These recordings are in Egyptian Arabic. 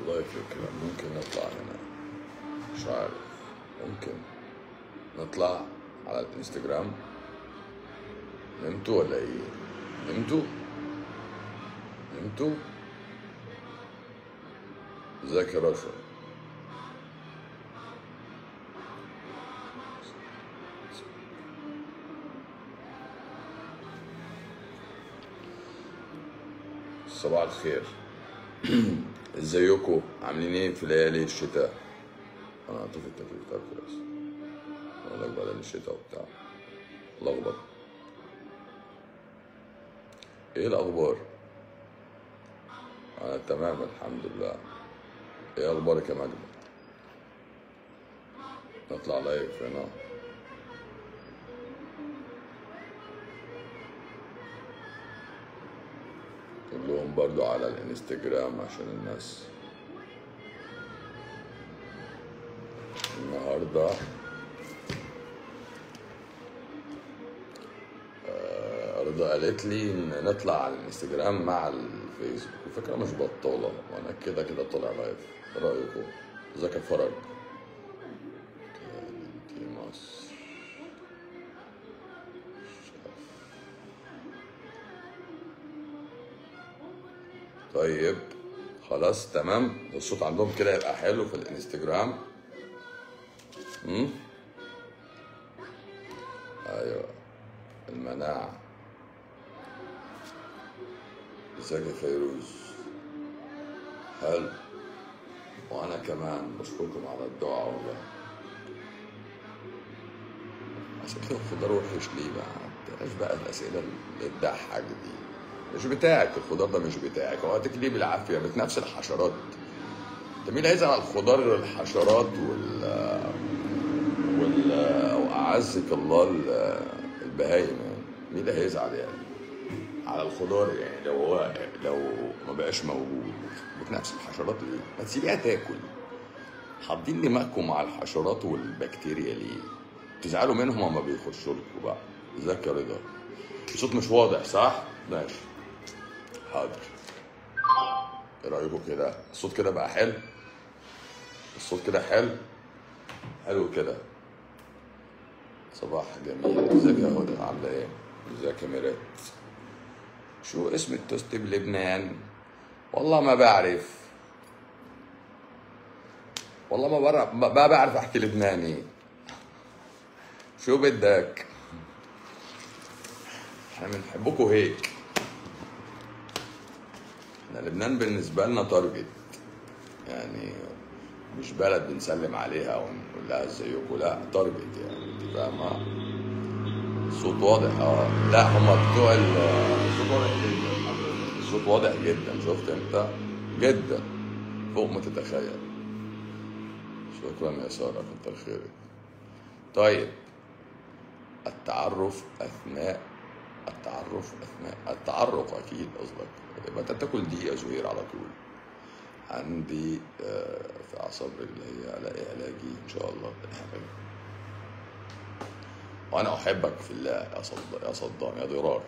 والله فكرة ممكن نطلع هنا مش عارف ممكن نطلع على الانستجرام نمتوا ولا ايه نمتوا نمتوا ازيك يا رشا صباح الخير ازيكم عاملين ايه في ليالي الشتاء انا هطفي التكييف طيب كويس اقول لك بدل الشتاء وبتاع لخبط ايه الاخبار انا تمام الحمد لله ايه اخبارك يا مجد نطلع لايف هنا كلهم برضو على الانستجرام عشان الناس النهارده آه، رضا قالت لي ان نطلع على الانستجرام مع الفيسبوك الفكره مش بطاله وانا كده كده طالع لايف ايه رايكم ازيك يا فرج دي مصر طيب خلاص تمام الصوت عندهم كده يبقى حلو في الانستجرام امم ايوه المناعة ازيك يا فيروز حلو وانا كمان بشكركم على الدعاء والله عشان كده الخضار وحش ليه بقى بلاش بقى الاسئله اللي تضحك دي مش بتاعك الخضار ده مش بتاعك هو هتاكليه بالعافيه بتنافس الحشرات انت مين اللي هيزعل على الخضار الحشرات وال وال واعزك الله ال- البهايم يعني مين اللي هيزعل يعني على الخضار يعني لو هو لو ما بقاش موجود بتنافس الحشرات ليه؟ ما تسيبيها تاكل حاطين دماغكم على الحشرات والبكتيريا ليه؟ تزعلوا منهم وما بيخشوا لكم بقى ازيك يا رضا الصوت مش واضح صح؟ ماشي حاضر ايه رايكم كده؟ الصوت كده بقى حلو؟ الصوت كده حلو؟ حلو كده صباح جميل ازيك يا هدى عامله ايه؟ ازيك يا ميرات؟ شو اسم التوست بلبنان؟ والله ما بعرف والله ما بعرف ما بعرف احكي لبناني شو بدك؟ احنا بنحبكوا هيك احنا لبنان بالنسبة لنا تارجت يعني مش بلد بنسلم عليها ونقول لها ازيكم لا تارجت يعني انت فاهمة الصوت واضح اه لا هما بتوع ال- الصوت واضح جدا الصوت واضح جدا شفت انت جدا فوق ما تتخيل شكرا يا سارة كتر خيرك طيب التعرف اثناء التعرف اثناء التعرق اكيد قصدك يبقى انت تاكل دي يا زهير على طول عندي آه، في اعصاب رجلي الاقي علاجي ان شاء الله بالحمل وانا احبك في الله يا صدام يا صدام يا ضرار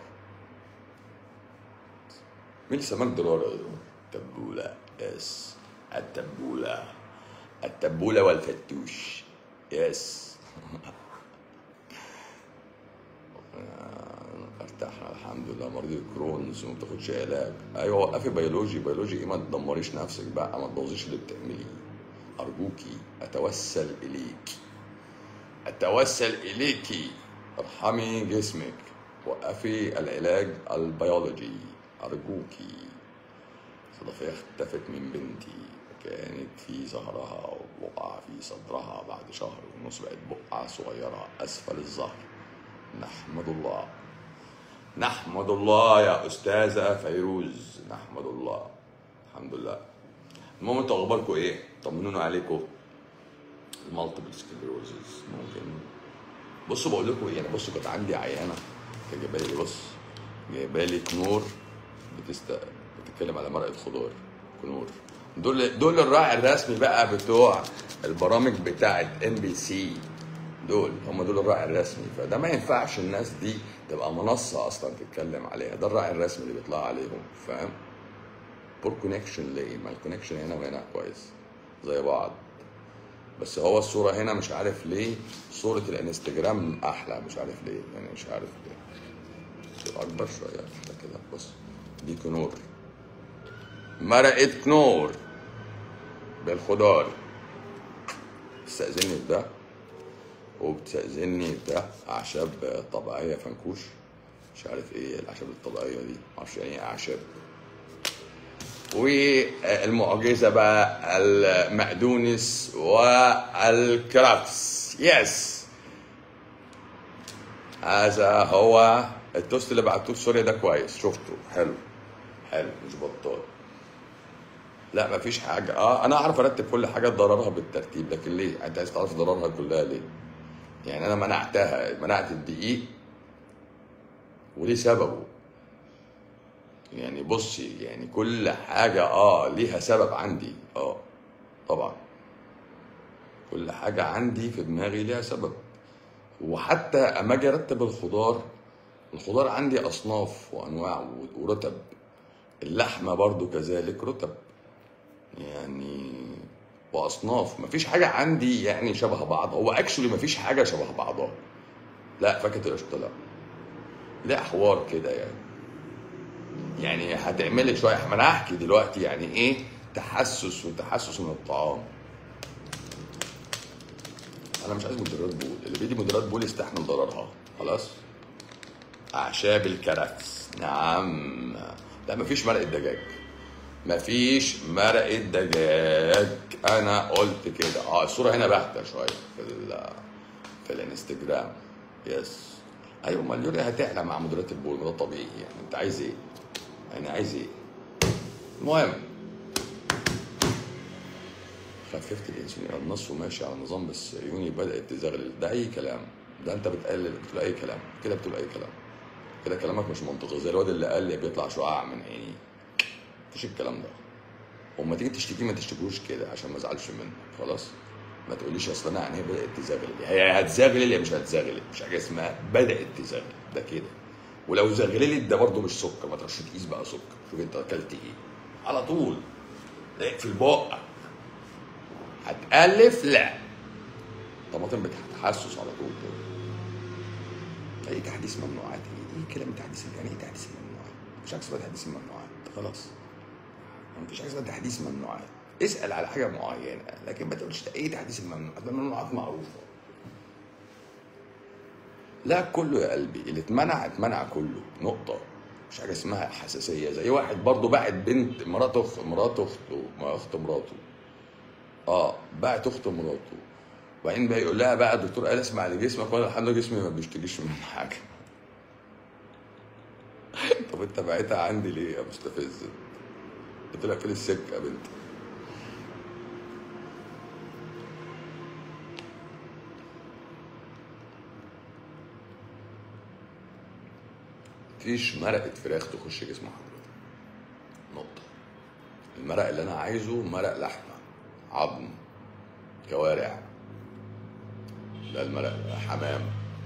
مين اللي سماك ضرار يا ضرار تبوله يس التبوله التبوله والفتوش يس ارتحنا الحمد لله مريض الكرونز وما بتاخدش علاج ايوه وقفي بيولوجي بيولوجي ايه ما تدمريش نفسك بقى ما تبوظيش اللي بتعمليه ارجوكي اتوسل اليك اتوسل اليكي ارحمي جسمك وقفي العلاج البيولوجي ارجوكي صدفية اختفت من بنتي كانت في ظهرها وبقعة في صدرها بعد شهر ونص بقت بقعة صغيرة أسفل الظهر نحمد الله نحمد الله يا أستاذة فيروز نحمد الله الحمد لله المهم انتوا أخباركم إيه؟ طمنونا عليكم المالتيبل سكليروزز ممكن بصوا بقول لكم ايه انا بصوا كانت عندي عيانه كانت جايبه لي بص جايبه لي كنور بتست... بتتكلم على مرقه خضار كنور دول دول الراعي الرسمي بقى بتوع البرامج بتاعت ام بي سي دول هم دول الراعي الرسمي فده ما ينفعش الناس دي تبقى منصه اصلا تتكلم عليها ده الراعي الرسمي اللي بيطلع عليهم فاهم بور كونكشن ليه ما الكونكشن هنا وهنا كويس زي بعض بس هو الصورة هنا مش عارف ليه صورة الانستجرام أحلى مش عارف ليه يعني مش عارف ليه تبقى أكبر شوية أحلى كده بص دي كنور مرقة كنور بالخضار تستأذني في ده وبتستأذني في ده أعشاب طبيعية فنكوش مش عارف ايه الأعشاب الطبيعية دي معرفش يعني ايه أعشاب والمعجزة بقى المقدونس والكرافس يس هذا هو التوست اللي بعتوه في سوريا ده كويس شفته حلو حلو مش بطال لا مفيش حاجة اه انا اعرف ارتب كل حاجة ضررها بالترتيب لكن ليه انت عايز تعرف ضررها كلها ليه يعني انا منعتها منعت الدقيق وليه سببه يعني بصي يعني كل حاجة اه ليها سبب عندي اه طبعا كل حاجة عندي في دماغي ليها سبب وحتى اما اجي ارتب الخضار الخضار عندي اصناف وانواع ورتب اللحمة برضو كذلك رتب يعني واصناف مفيش حاجة عندي يعني شبه بعض هو اكشولي مفيش حاجة شبه بعضها لا فاكهة القشطة لا ليه حوار كده يعني يعني هتعملي شويه ما انا هحكي دلوقتي يعني ايه تحسس وتحسس من الطعام انا مش عايز مدرات بول اللي بيدي مدرات بول يستحمل ضررها خلاص اعشاب الكرفس نعم لا مفيش مرقه دجاج مفيش مرقه دجاج انا قلت كده اه الصوره هنا باهته شويه في ال في الانستجرام يس ايوه ما اليوريا هتعلى مع مدرات البول ده طبيعي يعني انت عايز ايه؟ يعني عايز ايه؟ المهم خففت الانسولين النص وماشي على النظام بس عيوني بدات تزغلل ده اي كلام ده انت بتقلل بتقول اي كلام كده بتقول اي كلام كده كلامك مش منطقي زي الواد اللي قال لي بيطلع شعاع من عيني مفيش الكلام ده وما تيجي تشتكي ما تشتكوش كده عشان ما ازعلش منك خلاص ما تقوليش اصل انا عينيا بدات تزغلل هي هتزغلل يا مش هتزغلل مش حاجه اسمها بدات تزغلل ده كده ولو زغللت ده برضه مش سكر ما تروحش تقيس بقى سكر شوف انت اكلت ايه على طول في البق هتألف لا طماطم بتحسس على طول كده اي تحديث ممنوعات ايه ايه كلام تحديث يعني ايه تحديث الممنوعات مش حاجه اسمها تحديث الممنوعات خلاص مفيش حاجه اسمها تحديث ممنوعات اسال على حاجه معينه لكن ما تقولش ايه تحديث الممنوعات ده الممنوعات معروفه لا كله يا قلبي اللي اتمنع اتمنع كله نقطة مش حاجة اسمها حساسية زي واحد برضه باعت بنت مرات أخت مرات أخته ما أخت مراته اه باعت أخت مراته وبعدين بقى يقول لها بقى الدكتور قال اسمع لجسمك وانا الحمد لله جسمي ما بيشتكيش من حاجة طب انت بعتها عندي ليه يا مستفز؟ قلت لها فين السكة يا بنتي؟ مفيش مرقة فراخ تخش جسم حضرتك نقطة المرق اللي أنا عايزه مرق لحمة عظم كوارع ده المرق حمام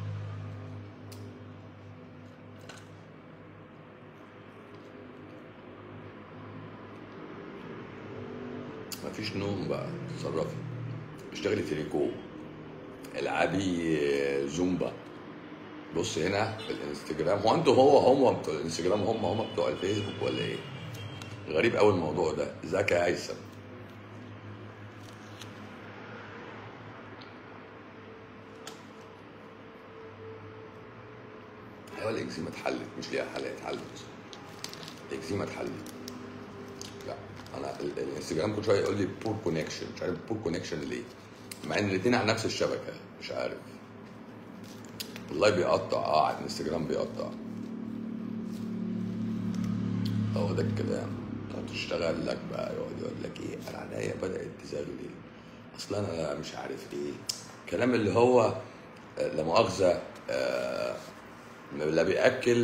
مفيش نوم بقى تصرفي اشتغلي تريكو العبي زومبا بص هنا في الانستجرام هو انتوا هو هم بتوع الانستجرام هم هم بتوع الفيسبوك ولا ايه؟ غريب قوي الموضوع ده ازيك يا هيثم ايوه الاكزيما اتحلت مش ليها حل اتحلت الاكزيما اتحلت لا انا ال- الانستجرام كل شويه يقول لي بور كونكشن مش عارف بور كونكشن ليه مع ان الاثنين على نفس الشبكه مش عارف والله بيقطع اه على الانستجرام بيقطع هو ده الكلام تقعد تشتغل لك بقى يقعد يقول لك ايه انا عينيا بدات تزغلل اصل انا مش عارف ايه كلام اللي هو آه، لا مؤاخذه آه، لا بياكل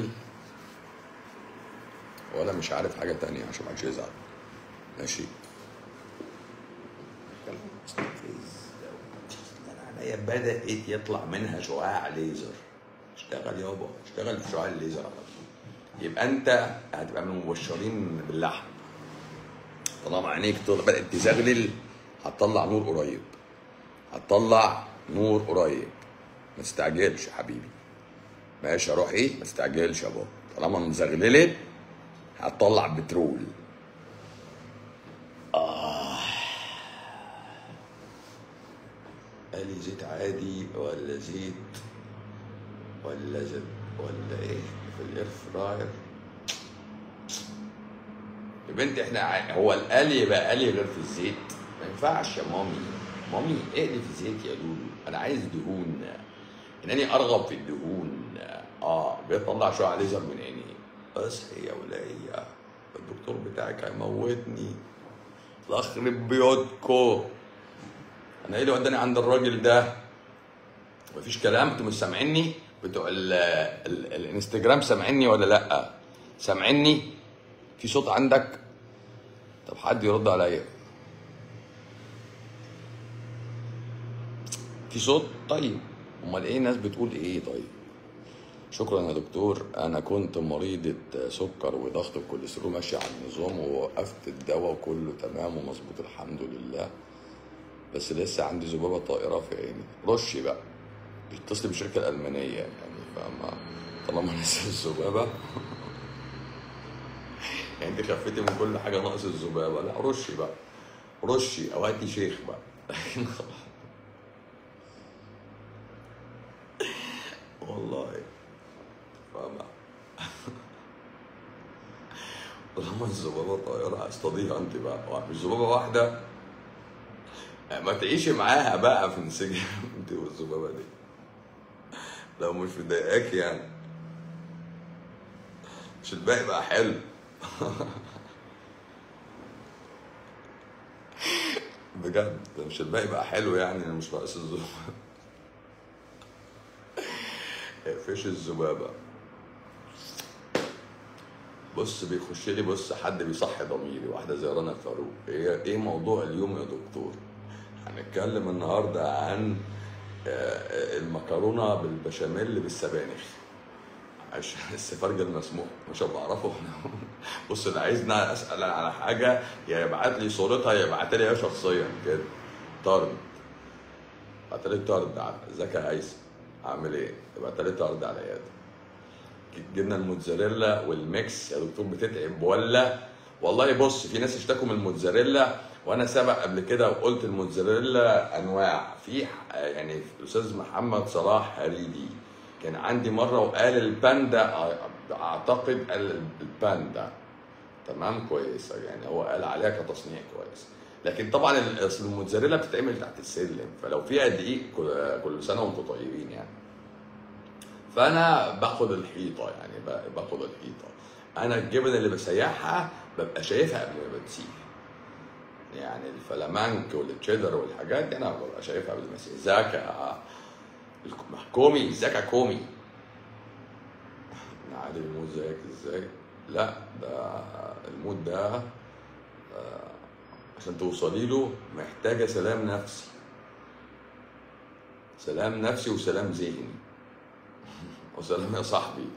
ولا مش عارف حاجه تانية عشان ما حدش يزعل ماشي كلام مستفز انا عينيا بدات يطلع منها شعاع ليزر اشتغل يابا اشتغل في شعاع الليزر على طول يبقى انت هتبقى من المبشرين باللحم طالما عينيك طلع بدات تزغلل هتطلع نور قريب هتطلع نور قريب ما تستعجلش يا حبيبي ماشي يا روحي ما تستعجلش يا بابا طالما مزغللت هتطلع بترول آه. قال لي زيت عادي ولا زيت ولا زيت ولا ايه في الاير فراير يا بنتي احنا ع- هو القلي يبقى قلي غير في الزيت ما ينفعش يا مامي مامي اقلي في زيت يا لولو انا عايز دهون انني ارغب في الدهون اه بيطلع شعاع ليزر من عيني اصحي يا ولية الدكتور بتاعك هيموتني الله يخرب بيوتكو انا ايه اللي وداني عند الراجل ده مفيش كلام انتوا مش سامعيني بتوع ال ال الانستجرام سامعيني ولا لا سامعيني في صوت عندك طب حد يرد عليا في صوت طيب امال ايه الناس بتقول ايه طيب شكرا يا دكتور انا كنت مريضة سكر وضغط الكوليسترول ماشي على النظام ووقفت الدواء وكله تمام ومظبوط الحمد لله بس لسه عندي ذبابة طائرة في عيني رشي بقى بيتصل بالشركة الألمانية يعني فاهمة طالما لسه الذبابة يعني انت خفيتي من كل حاجة ناقص الذبابة لا رشي بقى رشي او هاتي شيخ بقى لكن خلاص والله فاهمة طالما الذبابة طائرة اصطاديها انت بقى مش ذبابة واحدة ما تعيشي معاها بقى في انسجام انت والذبابة دي لو مش مضايقاك يعني مش الباقي بقى حلو بجد مش الباقي بقى حلو يعني انا مش ناقص الذبابة اقفش الذبابة بص بيخش لي بص حد بيصحي ضميري واحدة زي رنا فاروق ايه ايه موضوع اليوم يا دكتور هنتكلم النهارده عن آه، المكرونه بالبشاميل بالسبانخ عشان السفرجة المسموح مش بعرفه بص اللي عايزنا اسال على حاجه يا يبعت لي صورتها يا يبعت لي هي شخصيا كده طرد بعت لي طرد على- ازيك يا هيثم عامل ايه؟ بعت لي طرد على العياده جبنا الموتزاريلا والميكس يا دكتور بتتعب ولا والله بص في ناس اشتكوا من الموتزاريلا وانا سبق قبل كده وقلت الموتزاريلا انواع في ح- يعني الاستاذ محمد صلاح هريدي كان عندي مره وقال الباندا أع- اعتقد قال الباندا تمام كويس يعني هو قال عليها كتصنيع كويس لكن طبعا ال- أصل الموتزاريلا بتتعمل تحت السلم فلو فيها دقيق كل- كل سنه وانتم طيبين يعني فانا باخد الحيطه يعني ب- باخد الحيطه انا الجبن اللي بسيحها ببقى شايفها قبل ما بتسيح يعني الفلامانك والتشيدر والحاجات دي انا ببقى شايفها قبل ما تسيح زاكا الك- كومي زاكا كومي عادل الموت زيك ازاي لا ده الموت ده آه، عشان توصلي له محتاجه سلام نفسي سلام نفسي وسلام ذهني وسلام يا صاحبي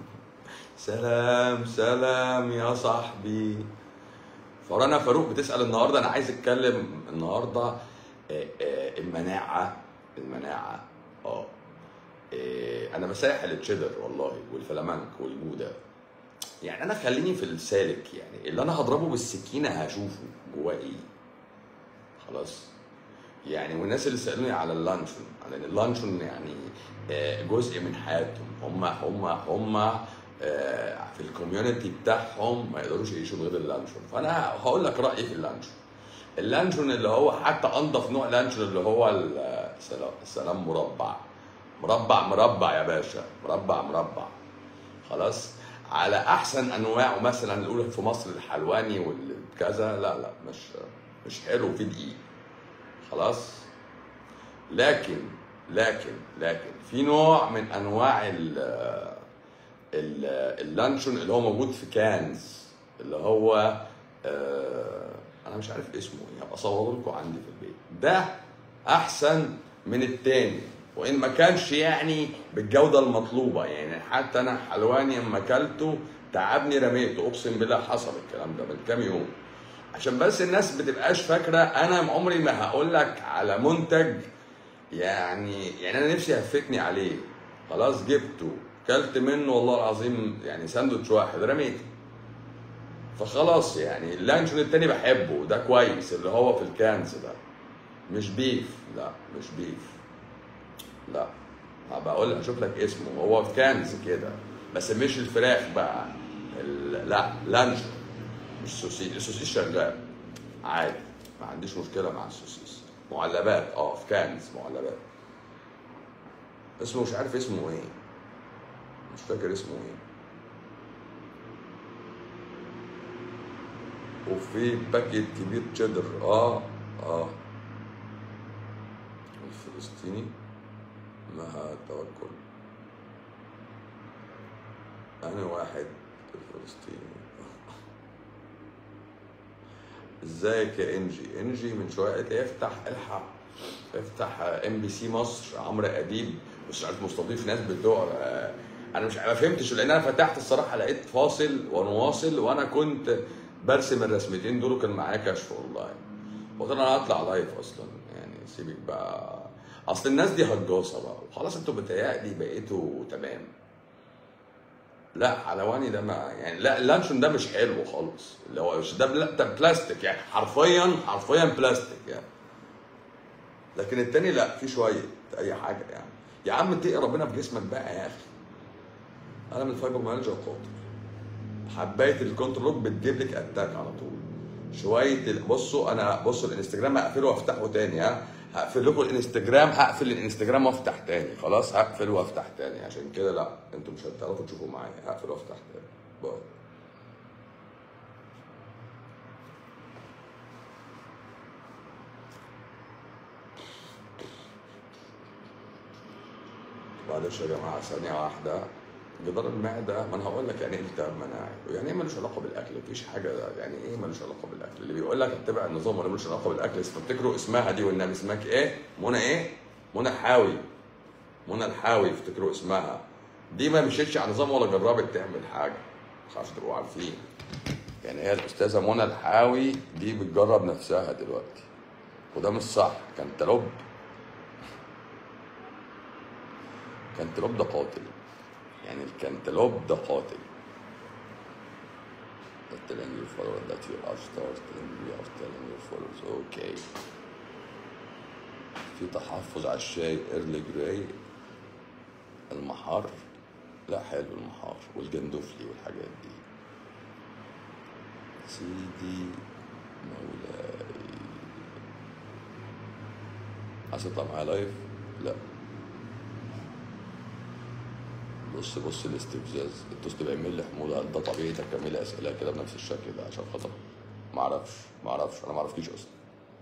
سلام سلام يا صاحبي فرنا فاروق بتسأل النهارده انا عايز اتكلم النهارده آه، آه، المناعة المناعة اه آه، انا بسيح التشيدر والله والفلامنك والجودة يعني انا خليني في السالك يعني اللي انا هضربه بالسكينة هشوفه جواه ايه خلاص يعني والناس اللي سالوني على اللانشون على ان اللانشون يعني آه، جزء من حياتهم هم هم هم آه، في الكوميونتي بتاعهم ما يقدروش يعيشوا من غير اللانشون فانا هقول لك رايي في اللانشون اللانشون اللي هو حتى انضف نوع لانشون اللي هو ال- سلام سلام مربع مربع مربع يا باشا مربع مربع خلاص على احسن انواعه مثلا نقول في مصر الحلواني والكذا لا لا مش مش حلو في دقيق خلاص لكن لكن لكن في نوع من انواع ال ال اللانشون اللي هو موجود في كانز اللي هو آه انا مش عارف اسمه ايه هبقى اصوره لكم عندي في البيت ده احسن من التاني وان ما كانش يعني بالجوده المطلوبه يعني حتى انا حلواني لما اكلته تعبني رميته اقسم بالله حصل الكلام ده من كام يوم عشان بس الناس بتبقاش فاكره انا عمري ما هقول لك على منتج يعني يعني انا نفسي هفتني عليه خلاص جبته كلت منه والله العظيم يعني ساندوتش واحد رميته فخلاص يعني اللانشون التاني بحبه ده كويس اللي هو في الكانز ده مش بيف لا مش بيف لا هبقى اقول اشوف لك اسمه هو في كانز كده بس مش الفراخ بقى ال- لا لانشون مش سوسيس السوسيس شغال عادي ما عنديش مشكله مع السوسيس معلبات اه في كانز معلبات اسمه مش عارف اسمه ايه مش فاكر اسمه ايه وفي باكيت كبير تشيدر اه اه الفلسطيني مها توكل انا واحد الفلسطيني ازيك يا انجي انجي من شويه قالت لي افتح الحق افتح ام بي سي مصر عمرو اديب مش عارف مستضيف ناس بتوع آه، انا مش ما فهمتش لان انا فتحت الصراحه لقيت فاصل ونواصل وانا كنت برسم الرسمتين دول وكان معايا كشف والله قلت انا هطلع لايف اصلا يعني سيبك بقى اصل الناس دي هجاصه بقى وخلاص انتوا بتهيألي بقيتوا تمام لا حلواني ده ما يعني لا اللانشون ده مش حلو خالص اللي هو مش ده بلا- ده بلاستيك يعني حرفيا حرفيا بلاستيك يعني لكن التاني لا في شويه اي حاجه يعني يا عم اتقي ربنا في جسمك بقى يا اخي انا من الفايبروميالجيا القاتل حبايه الكنترول بتجيب لك اتاك على طول شويه ال- بصوا انا بصوا الانستجرام هقفله وافتحه تاني ها هقفل لكم الانستجرام هقفل الانستجرام وافتح تاني خلاص هقفل وافتح تاني عشان كده لا انتوا مش هتعرفوا تشوفوا معايا هقفل وافتح تاني باي معلش يا جماعه ثانيه واحده جدار المعده ما انا هقول لك يعني ايه التهاب مناعي ويعني ايه ملوش علاقه بالاكل مفيش حاجه يعني ايه ملوش علاقه بالاكل اللي بيقول لك اتبع النظام ولا ملوش علاقه بالاكل افتكروا اسمها دي والنبي اسمك ايه منى ايه منى الحاوي منى الحاوي افتكروا اسمها دي ما مشيتش على نظام ولا جربت تعمل حاجه عشان تبقوا عارفين يعني هي الاستاذه منى الحاوي دي بتجرب نفسها دلوقتي وده مش صح كانتالوب كانتالوب ده قاتل يعني الكنتالوب ده قاتل Not telling your follower that you are starting we are telling your followers okay في تحفظ على الشاي ايرلي جراي المحار لا حلو المحار والجندفلي والحاجات دي سيدي مولاي عايز تطلع معايا لايف؟ لا بص بص الاستفزاز التوست بيعمل لي حموضه هل ده طبيعي تكمل لي اسئله كده بنفس الشكل ده عشان خاطر ما اعرفش ما اعرفش انا ما اعرفكيش اصلا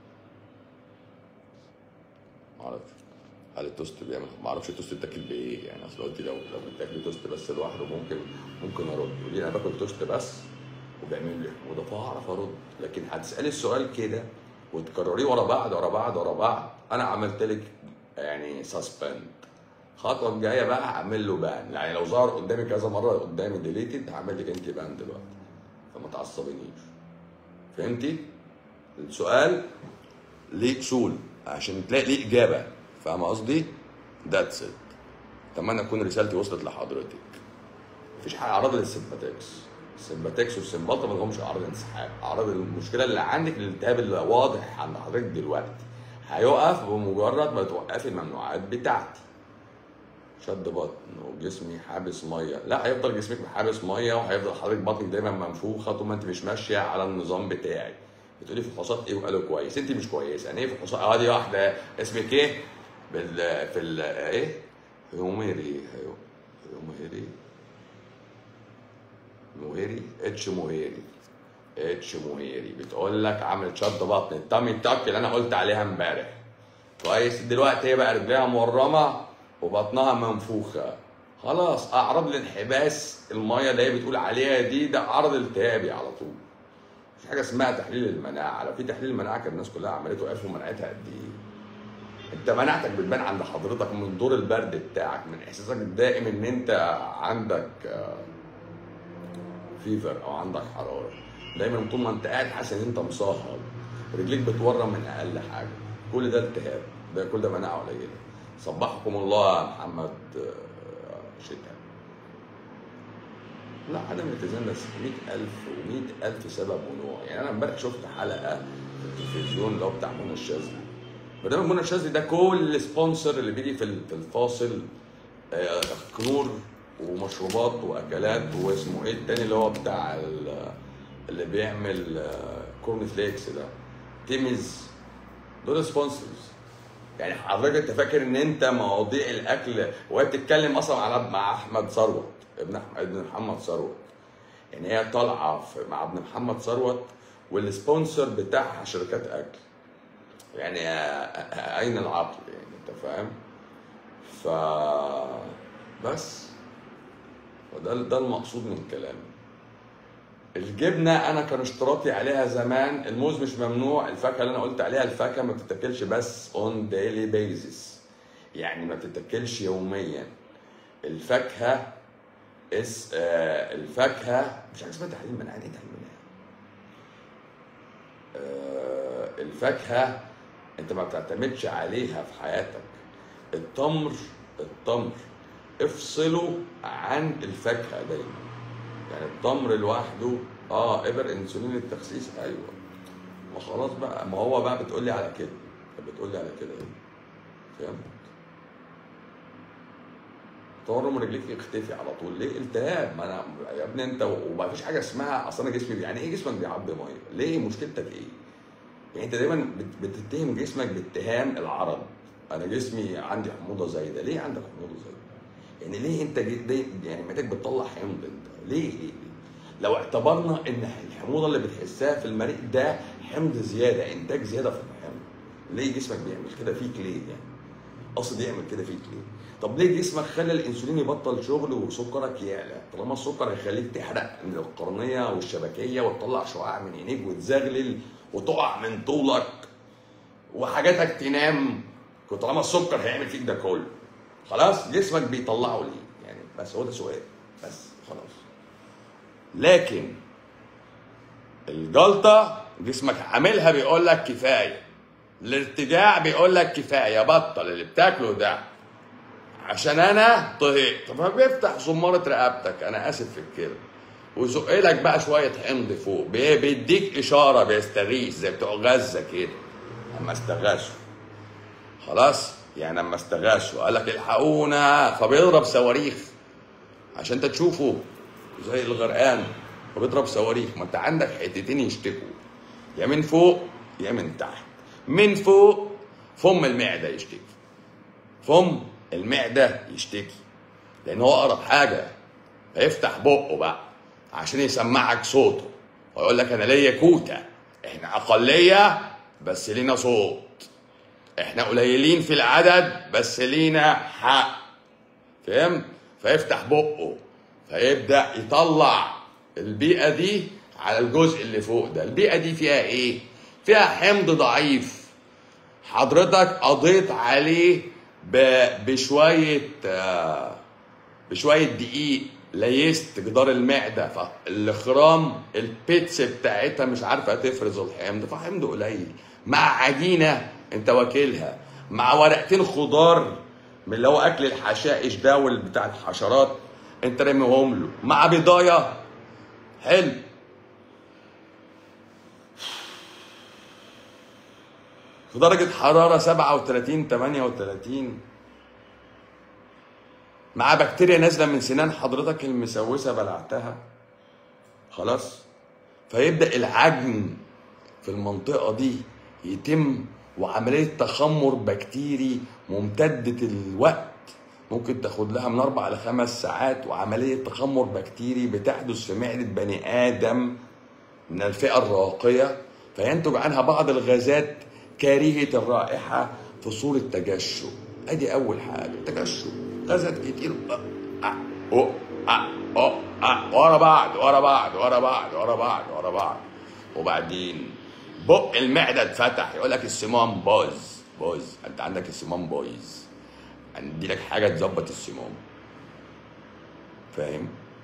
ما اعرفش هل التوست بيعمل ما اعرفش التوست بتاكل بايه يعني اصل قلت لو لو بتاكلي توست بس لوحده ممكن ممكن ارد تقولي انا باكل توست بس وبيعمل لي حموضه فهعرف ارد لكن هتسالي السؤال كده وتكرريه ورا بعض ورا بعض ورا بعض انا عملت لك يعني سسبند الخطوه الجايه بقى هعمل له بان يعني لو ظهر قدامي كذا مره قدامي ديليتد هعمل لك انت بان دلوقتي فما تعصبنيش فهمتي السؤال ليه اصول عشان تلاقي ليه اجابه فاهم قصدي ذاتس ات اتمنى تكون رسالتي وصلت لحضرتك مفيش حاجه اعراض للسمباتكس السمباتكس والسمبالتا ما لهمش اعراض انسحاب اعراض المشكله اللي عندك الالتهاب اللي واضح عند حضرتك دلوقتي هيقف بمجرد ما توقفي الممنوعات بتاعتي شد بطن وجسمي حابس ميه لا هيفضل جسمك حابس ميه وهيفضل حضرتك بطنك دايما منفوخه طول ما انت مش ماشيه على النظام بتاعي بتقولي فحوصات ايه وقالوا كويس انت مش كويسه يعني ايه فحوصات اه دي واحده اسمك ايه بال في ال ايه هيوميري هيو- هيوميري مهيري اتش مهيري اتش مهيري بتقول لك عملت شد بطن التامي تاك اللي انا قلت عليها امبارح كويس دلوقتي هي بقى رجليها مورمه وبطنها منفوخه خلاص اعراض الانحباس الميه اللي هي بتقول عليها دي ده عرض التهابي على طول مش حاجه اسمها تحليل المناعه لو في تحليل المناعه كان الناس كلها عملته عرفوا مناعتها قد ايه انت مناعتك بتبان عند حضرتك من دور البرد بتاعك من احساسك الدائم ان انت عندك آه، فيفر او عندك حراره دايما طول ما انت قاعد حاسس ان انت مصهر رجليك بتورم من اقل حاجه كل ده التهاب ده كل ده مناعه قليله صبحكم الله يا محمد آه، شتاء لا عدم الاتزان ده 100000 و100000 سبب ونوع يعني انا امبارح شفت حلقه في التلفزيون اللي هو بتاع منى الشاذلي برنامج منى الشاذلي ده كل سبونسر اللي بيجي في ال- في الفاصل آه، كنور ومشروبات واكلات واسمه ايه التاني اللي هو بتاع ال- اللي بيعمل آه، كورن فليكس ده تيمز دول سبونسرز يعني حضرتك انت فاكر ان انت مواضيع الاكل وهي بتتكلم اصلا على مع احمد ثروت ابن أحمد ابن محمد ثروت يعني هي طالعه في- مع ابن محمد ثروت والسبونسر بتاعها شركات اكل يعني آه، آه، اين العقل يعني انت فاهم ف بس وده ده المقصود من كلامي الجبنه انا كان اشتراطي عليها زمان الموز مش ممنوع الفاكهه اللي انا قلت عليها الفاكهه ما بتتاكلش بس اون ديلي بيزس يعني ما بتتاكلش يوميا الفاكهه اس آه الفاكهه مش عارف اسمها تحليل مناعي ايه تحليل مناعي آه الفاكهه انت ما بتعتمدش عليها في حياتك التمر التمر افصله عن الفاكهه دايما يعني التمر لوحده اه ابر انسولين للتخسيس ايوه ما خلاص بقى ما هو بقى بتقول لي على كده بتقول لي على كده ايه فهمت تورم رجليك يختفي على طول ليه التهاب ما انا يا ابني انت وما فيش حاجه اسمها اصل انا جسمي يعني ايه جسمك بيعبي ميه ليه مشكلتك ايه يعني انت دايما بت- بتتهم جسمك باتهام العرض انا جسمي عندي حموضه زايده ليه عندك حموضه زايده يعني ليه انت جي- داي- يعني محتاج بتطلع حمض انت ليه ليه ليه؟ لو اعتبرنا ان الحموضه اللي بتحسها في المريء ده حمض زياده انتاج زياده في الحمض ليه جسمك بيعمل كده فيك ليه يعني قصد يعمل كده فيك ليه طب ليه جسمك خلى الانسولين يبطل شغل وسكرك يعلى طالما السكر هيخليك تحرق من القرنيه والشبكيه وتطلع شعاع من عينيك وتزغلل وتقع من طولك وحاجاتك تنام طالما السكر هيعمل فيك ده كله خلاص جسمك بيطلعه ليه يعني بس هو ده سؤال بس خلاص لكن الجلطه جسمك عاملها بيقول لك كفايه الارتجاع بيقول لك كفايه بطل اللي بتاكله ده عشان انا طهقت فبيفتح زمارة رقبتك انا اسف في الكلمه ويزق لك بقى شويه حمض فوق بي- بيديك اشاره بيستغيث زي بتوع غزه كده اما استغاثوا خلاص يعني اما استغاثوا قال لك الحقونا فبيضرب صواريخ عشان انت تشوفه زي الغرقان فبيضرب صواريخ ما انت عندك حتتين يشتكوا يا من فوق يا من تحت من فوق فم المعده يشتكي فم المعده يشتكي لان هو اقرب حاجه فيفتح بقه بقى عشان يسمعك صوته ويقول لك انا ليا كوته احنا اقليه بس لينا صوت احنا قليلين في العدد بس لينا حق فهمت فيفتح بقه فيبدا يطلع البيئه دي على الجزء اللي فوق ده البيئه دي فيها ايه فيها حمض ضعيف حضرتك قضيت عليه ب- بشويه آه، بشويه دقيق ليست جدار المعده فالاخرام البيتس بتاعتها مش عارفه تفرز الحمض فحمض قليل مع عجينه انت واكلها مع ورقتين خضار من اللي هو اكل الحشائش ده واللي بتاع الحشرات انت راميهم له مع بضايه حلو في درجة حرارة 37 38 مع بكتيريا نازلة من سنان حضرتك المسوسة بلعتها خلاص فيبدأ العجن في المنطقة دي يتم وعملية تخمر بكتيري ممتدة الوقت ممكن تاخد لها من أربع لخمس ساعات وعملية تخمر بكتيري بتحدث في معدة بني آدم من الفئة الراقية فينتج عنها بعض الغازات كارهة الرائحة في صورة تجشؤ ادي اول حاجة تجشؤ غازات كتير أه، أه، أه، أه، أه، ورا بعض ورا بعض ورا بعض ورا بعض ورا بعض وبعدين بق المعدة اتفتح يقول لك الصمام باظ باظ انت عندك الصمام بايظ عندي لك حاجة تظبط الصمام فاهم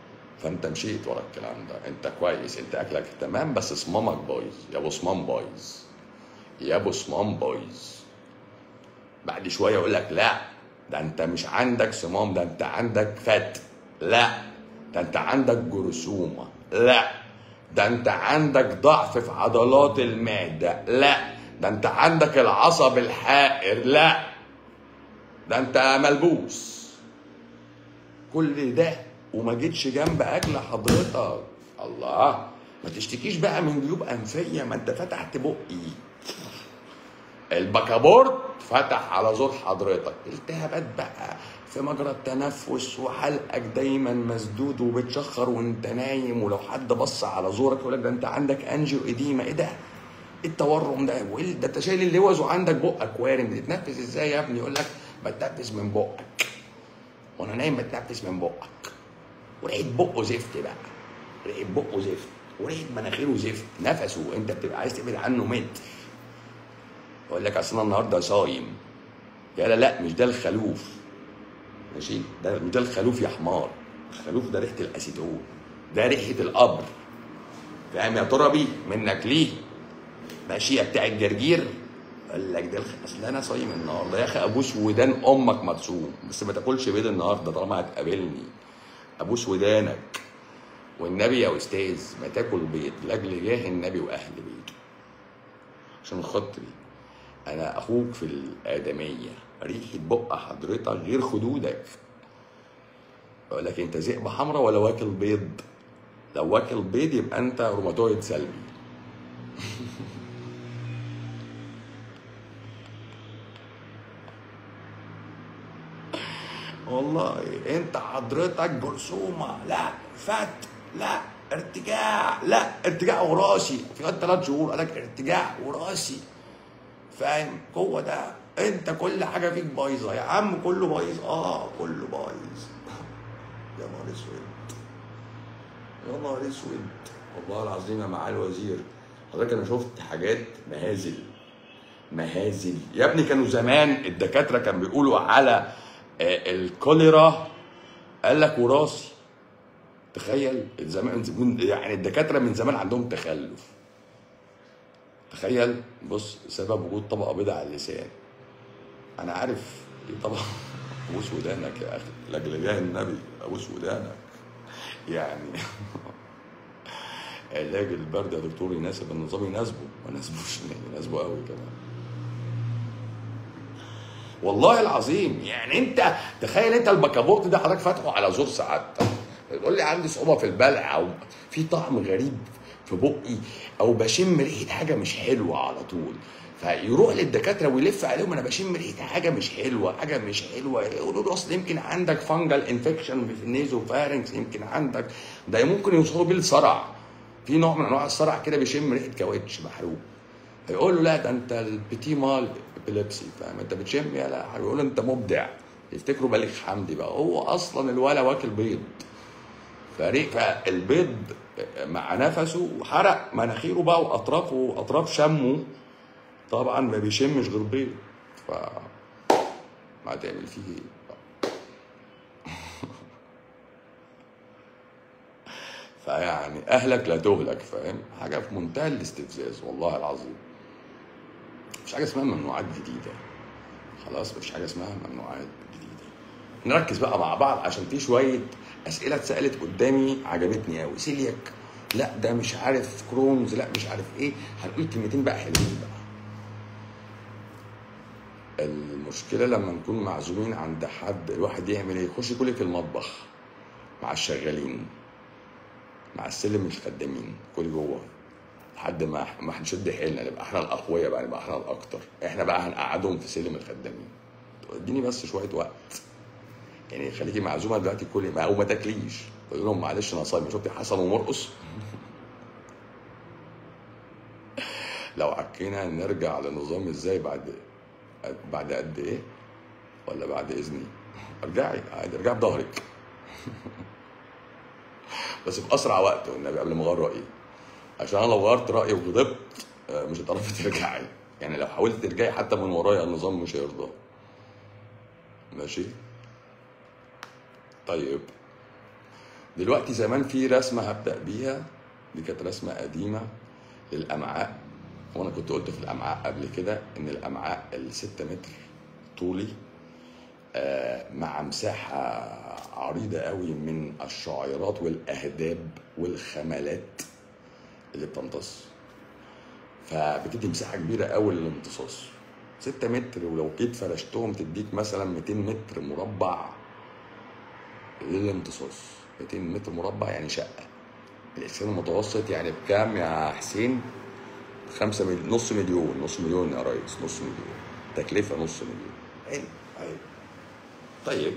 فانت مشيت ورا الكلام ده انت كويس انت اكلك تمام بس صمامك بايظ يا ابو صمام بايظ يا ابو صمام بايظ بعد شويه يقول لك لا ده انت مش عندك صمام ده انت عندك فت لا ده انت عندك جرثومه لا ده انت عندك ضعف في عضلات المعده لا ده انت عندك العصب الحائر لا ده انت ملبوس كل ده وما جيتش جنب اكل حضرتك الله ما تشتكيش بقى من جيوب انفيه ما انت فتحت بقي البكابورت فتح على زور حضرتك التهابات بقى في مجرى التنفس وحلقك دايما مسدود وبتشخر وانت نايم ولو حد بص على زورك يقول لك ده انت عندك انجيو اديما ايه ده؟ ايه التورم ده؟ وايه ده انت شايل اللوز وعندك بقك وارم بتتنفس ازاي يا ابني؟ يقول لك بتنفس من بقك وانا نايم بتنفس من بقك وريحه بقه زفت بقى ريحه بقه زفت وريحه مناخيره زفت نفسه انت بتبقى عايز تبعد عنه متر يقول لك اصل انا النهارده صايم يا لا لا مش ده الخلوف ماشي ده مش ده الخلوف يا حمار الخلوف ده ريحه الاسيتون ده ريحه القبر فاهم يا تربي منك ليه ماشي يا بتاع الجرجير قال لك ده الخ... اصل انا صايم النهارده يا اخي ابوس ودان امك ما تصوم بس ما تاكلش بيض النهارده طالما هتقابلني ابوس ودانك والنبي يا استاذ ما تاكل بيض لاجل جاه النبي واهل بيته عشان خاطري انا اخوك في الادميه ريحه بق حضرتك غير خدودك يقول لك انت ذئب حمراء ولا واكل بيض لو واكل بيض يبقى انت روماتويد سلبي والله انت حضرتك جرثومه لا فت لا ارتجاع لا ارتجاع وراثي في خد ثلاث شهور قال لك ارتجاع وراثي فاهم هو ده انت كل حاجه فيك بايظه يا عم كله بايظ اه كله بايظ يا نهار اسود يا نهار اسود والله العظيم يا معالي الوزير حضرتك انا شفت حاجات مهازل مهازل يا ابني كانوا زمان الدكاتره كانوا بيقولوا على آه، الكوليرا قال لك وراثي تخيل زمان يعني الدكاتره من زمان عندهم تخلف تخيل بص سبب وجود طبقه بيضاء على اللسان انا عارف دي طبعا ابوس ودانك يا اخي لاجل جاه النبي ابوس ودانك يعني علاج البرد يا دكتور يناسب النظام يناسبه ما يناسبوش يناسبه قوي كمان والله العظيم يعني انت تخيل انت البكابورت ده حضرتك فاتحه على زور سعادتك تقول لي عندي صعوبه في البلع او في طعم غريب في بقي او بشم ريحه حاجه مش حلوه على طول فيروح للدكاتره ويلف عليهم انا بشم ريحه حاجه مش حلوه حاجه مش حلوه يقولوا له اصل يمكن عندك فانجل انفكشن في النيزو فارنكس يمكن عندك ده ممكن يوصلوا بيه لصرع في نوع من انواع الصرع كده بيشم ريحه كاوتش محروق هيقول له لا ده انت البيتي مال ابيليبسي فاهم انت بتشم يا لا هيقول له انت مبدع يفتكروا بليغ حمدي بقى هو اصلا الولا واكل بيض فريق فالبيض مع نفسه حرق مناخيره بقى واطرافه واطراف شمه طبعا ما بيشمش غير بيض ف ما تعمل فيه ايه فيعني اهلك لا تهلك فاهم حاجه في منتهى الاستفزاز والله العظيم مش حاجه اسمها ممنوعات جديده خلاص مفيش حاجه اسمها ممنوعات جديده نركز بقى مع بعض عشان في شويه اسئله اتسالت قدامي عجبتني قوي سيلياك لا ده مش عارف كرونز لا مش عارف ايه هنقول كلمتين بقى حلوين بقى المشكله لما نكون معزومين عند حد الواحد يعمل ايه يخش كل في المطبخ مع الشغالين مع السلم الخدامين كل جوه لحد ما ما هنشد حيلنا نبقى احنا الاقوياء بقى نبقى احنا الاكتر احنا بقى هنقعدهم في سلم الخدامين اديني بس شويه وقت يعني خليكي معزومه دلوقتي كل ما او ما تاكليش تقول لهم معلش انا صايم شفتي حسن ومرقص لو عكينا نرجع لنظام ازاي بعد بعد قد ايه ولا بعد اذني ارجعي عادي ارجعي بظهرك بس في اسرع وقت والنبي قبل ما اغير رايي عشان انا لو غيرت رايي وغضبت آه، مش هتعرفي ترجعي يعني لو حاولت ترجعي حتى من ورايا النظام مش هيرضى ماشي طيب دلوقتي زمان في رسمه هبدا بيها دي كانت رسمه قديمه للامعاء وانا كنت قلت في الامعاء قبل كده ان الامعاء الستة متر طولي آه، مع مساحه عريضه قوي من الشعيرات والاهداب والخملات اللي بتمتص فبتدي مساحه كبيره قوي للامتصاص 6 متر ولو جيت فرشتهم تديك مثلا 200 متر مربع للامتصاص 200 متر مربع يعني شقه الانسان المتوسط يعني بكام يا حسين؟ خمسة مليون نص مليون نص مليون يا ريس نص مليون تكلفة نص مليون حلو حلو طيب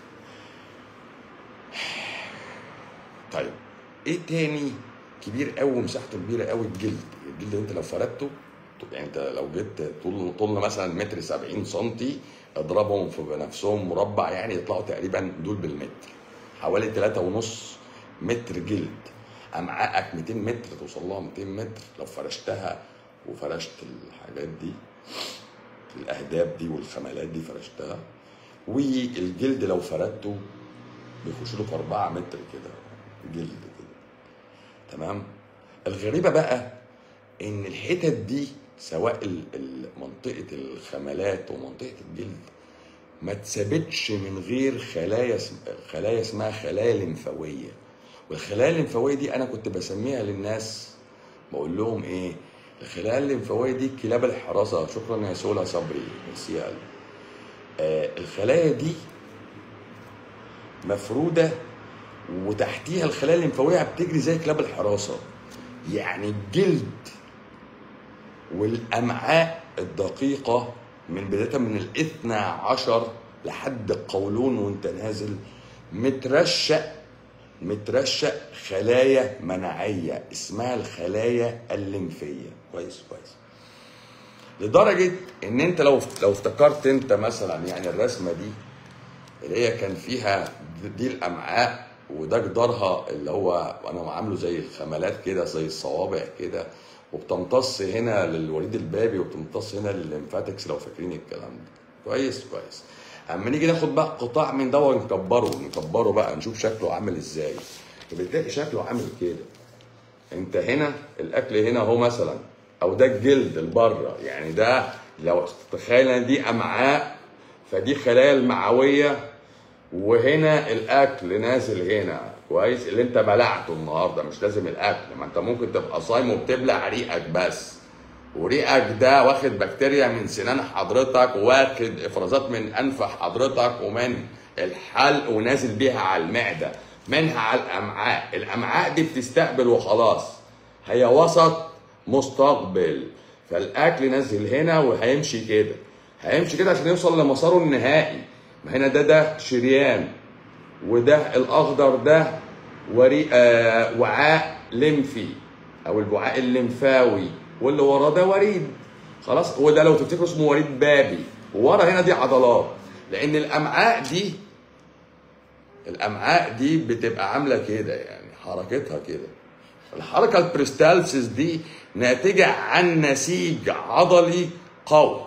طيب ايه تاني كبير قوي ومساحته كبيره قوي الجلد الجلد انت لو فردته يعني انت لو جبت طول طولنا مثلا متر 70 سنتي اضربهم في نفسهم مربع يعني يطلعوا تقريبا دول بالمتر حوالي 3.5 متر جلد امعائك 200 متر توصل لها 200 متر لو فرشتها وفرشت الحاجات دي الاهداب دي والخملات دي فرشتها والجلد لو فردته بيخش له في 4 متر كده جلد كده تمام الغريبه بقى ان الحتت دي سواء ال- ال- منطقه الخملات ومنطقه الجلد ما اتثبتش من غير خلايا اسم- خلايا اسمها خلايا لمفاويه والخلايا الليمفاويه دي انا كنت بسميها للناس بقول لهم ايه الخلايا الليمفاويه دي كلاب الحراسه شكرا يا سولا صبري ميرسي يا قلبي. آه الخلايا دي مفروده وتحتيها الخلايا الليمفاويه بتجري زي كلاب الحراسه يعني الجلد والامعاء الدقيقه من بدايه من الاثنى عشر لحد القولون وانت نازل مترشق مترشق خلايا مناعيه اسمها الخلايا الليمفيه كويس كويس لدرجه ان انت لو لو افتكرت انت مثلا يعني الرسمه دي اللي هي كان فيها دي الامعاء وده جدارها اللي هو انا عامله زي الخملات كده زي الصوابع كده وبتمتص هنا للوريد البابي وبتمتص هنا للليمفاتكس لو فاكرين الكلام ده كويس كويس اما نيجي ناخد بقى قطاع من ده ونكبره نكبره بقى نشوف شكله عامل ازاي بتلاقي شكله عامل كده انت هنا الاكل هنا اهو مثلا او ده الجلد البره يعني ده لو تخيل ان دي امعاء فدي خلايا المعويه وهنا الاكل نازل هنا كويس اللي انت بلعته النهارده مش لازم الاكل ما انت ممكن تبقى صايم وبتبلع ريقك بس وريقك ده واخد بكتيريا من سنان حضرتك واخد افرازات من انف حضرتك ومن الحلق ونازل بيها على المعده منها على الامعاء الامعاء دي بتستقبل وخلاص هي وسط مستقبل فالاكل نازل هنا وهيمشي كده هيمشي كده عشان يوصل لمساره النهائي ما هنا ده ده شريان وده الاخضر ده وري آه وعاء لمفي او الوعاء الليمفاوي واللي وراه ده وريد خلاص هو ده لو تفتكروا اسمه وريد بابي وورا هنا دي عضلات لان الامعاء دي الامعاء دي بتبقى عامله كده يعني حركتها كده الحركه البريستالسيس دي ناتجه عن نسيج عضلي قوي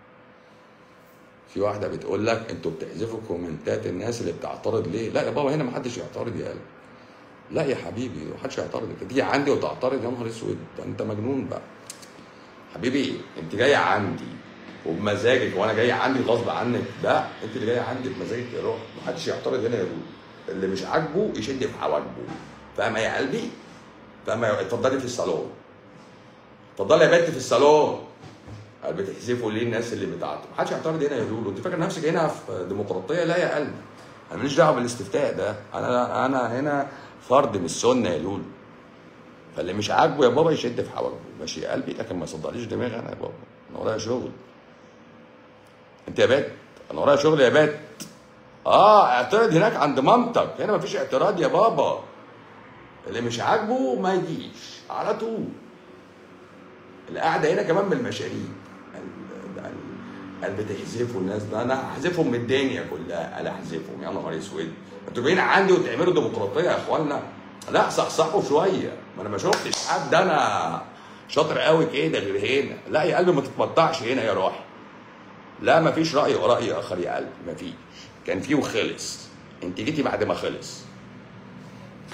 في واحده بتقول لك انتوا بتحذفوا كومنتات الناس اللي بتعترض ليه لا يا بابا هنا ما حدش يعترض يا قلبي لا يا حبيبي ما حدش يعترض انت تيجي عندي وتعترض يا نهار اسود ده انت مجنون بقى حبيبي انت جايه عندي وبمزاجك وانا جاي عندي غصب عنك لا انت اللي جايه عندي بمزاجك يا روح ما حدش يعترض هنا يا روح اللي مش عاجبه يشد في حواجبه فاهمه يا قلبي فاهمه يا اتفضلي في الصالون اتفضلي يا بنت في الصالون قال بتحذفوا ليه الناس اللي بتعاطوا محدش يعترض هنا يا لولو انت فاكر نفسك هنا في ديمقراطيه لا يا قلبي انا ماليش دعوه بالاستفتاء ده انا انا هنا فرد من السنه يا لولو فاللي مش عاجبه يا بابا يشد في حواجبه ماشي يا قلبي لكن ما يصدقليش دماغي انا يا بابا انا ورايا شغل انت يا بنت انا ورايا شغل يا بنت اه اعترض هناك عند مامتك هنا مفيش اعتراض يا بابا اللي مش عاجبه ما يجيش على طول القعده هنا كمان بالمشاريب ال- ال- قال بتحذفوا الناس ده انا هحذفهم من الدنيا كلها قال احذفهم يا نهار اسود انتوا جايين عندي وتعملوا ديمقراطيه يا اخوانا لا صحصحوا شويه ما انا ما شفتش حد انا شاطر قوي كده غير هنا لا يا قلبي ما تتمطعش هنا يا روحي لا ما فيش راي وراي اخر يا قلبي ما فيش كان فيه وخلص انت جيتي بعد ما خلص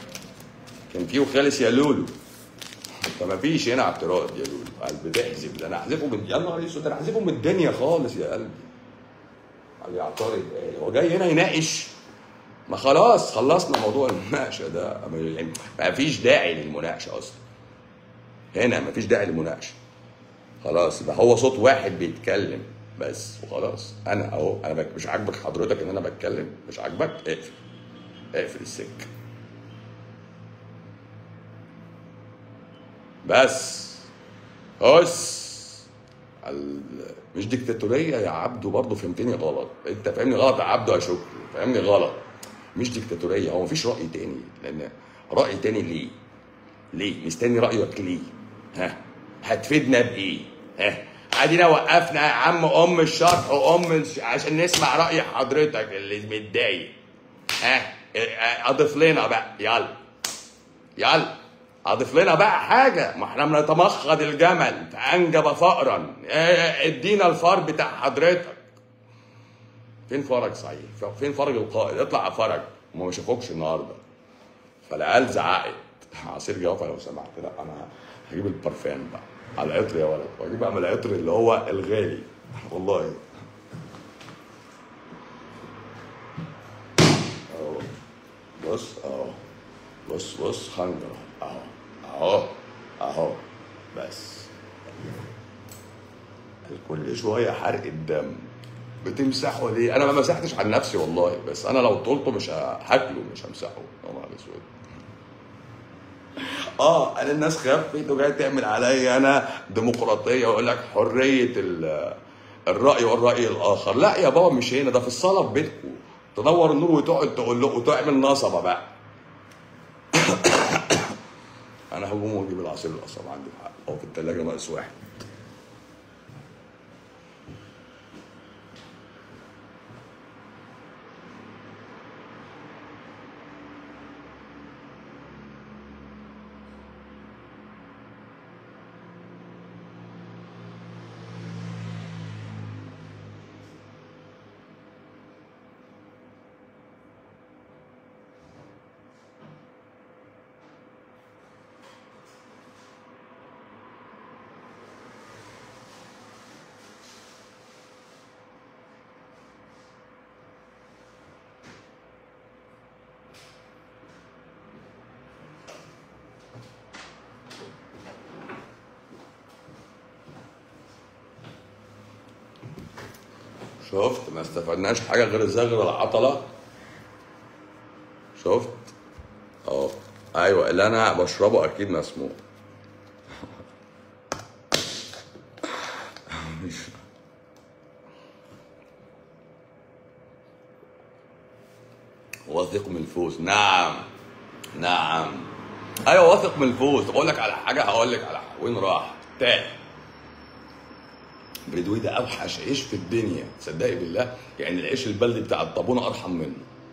كان في وخالص يا لولو فما فيش هنا اعتراض يا لولو قلب بتحذف ده انا احذفه من يا نهار اسود انا احذفه من الدنيا خالص يا قلبي قال يعترض ايه هو جاي هنا يناقش ما خلاص خلصنا موضوع المناقشه ده يعني ما فيش داعي للمناقشه اصلا هنا ما فيش داعي للمناقشه خلاص يبقى هو صوت واحد بيتكلم بس وخلاص انا اهو انا بك مش عاجبك حضرتك ان انا بتكلم مش عاجبك اقفل اقفل السكه بس بس ال... مش ديكتاتوريه يا عبده برضه فهمتني غلط انت فاهمني غلط يا عبده يا شكري فاهمني غلط مش ديكتاتوريه هو مفيش راي تاني لان راي تاني ليه ليه مستني رايك ليه ها هتفيدنا بايه ها ادينا وقفنا يا عم ام الشرح وام الش... عشان نسمع راي حضرتك اللي متضايق ها اضيف لنا بقى يلا يلا اضيف لنا بقى حاجه ما احنا بنتمخض الجمل فانجب فأرا إيه، ادينا الفار بتاع حضرتك فين فرج صحيح فين فرج القائد اطلع يا فرج هما ما شافوكش النهارده فالعيال زعقت عصير جوافه لو سمحت لا انا هجيب البرفان بقى على العطر يا ولد واجيب بقى من العطر اللي هو الغالي والله اهو بص اهو بص بص خنجر اهو اهو اهو بس كل شويه حرق الدم بتمسحه ليه؟ انا ما مسحتش عن نفسي والله بس انا لو طولته مش هاكله مش همسحه يا نهار اسود اه انا الناس خفت وجايه تعمل عليا انا ديمقراطيه ويقول لك حريه ال- الراي والراي الاخر لا يا بابا مش هنا ده في الصاله في بيتكم تنور النور وتقعد تقول له وتعمل نصبه بقى انا هقوم واجيب العصير القصب عندي الحق هو في الثلاجه ناقص واحد شفت ما استفدناش حاجه غير زغر العطله شفت اه ايوه اللي انا بشربه اكيد مسموح واثق من الفوز نعم نعم ايوه واثق من الفوز طب اقول لك على حاجه هقول لك على حاجه وين راح تاه بريدوي ده اوحش عيش في الدنيا تصدقي بالله يعني العيش البلدي بتاع الطابونه ارحم منه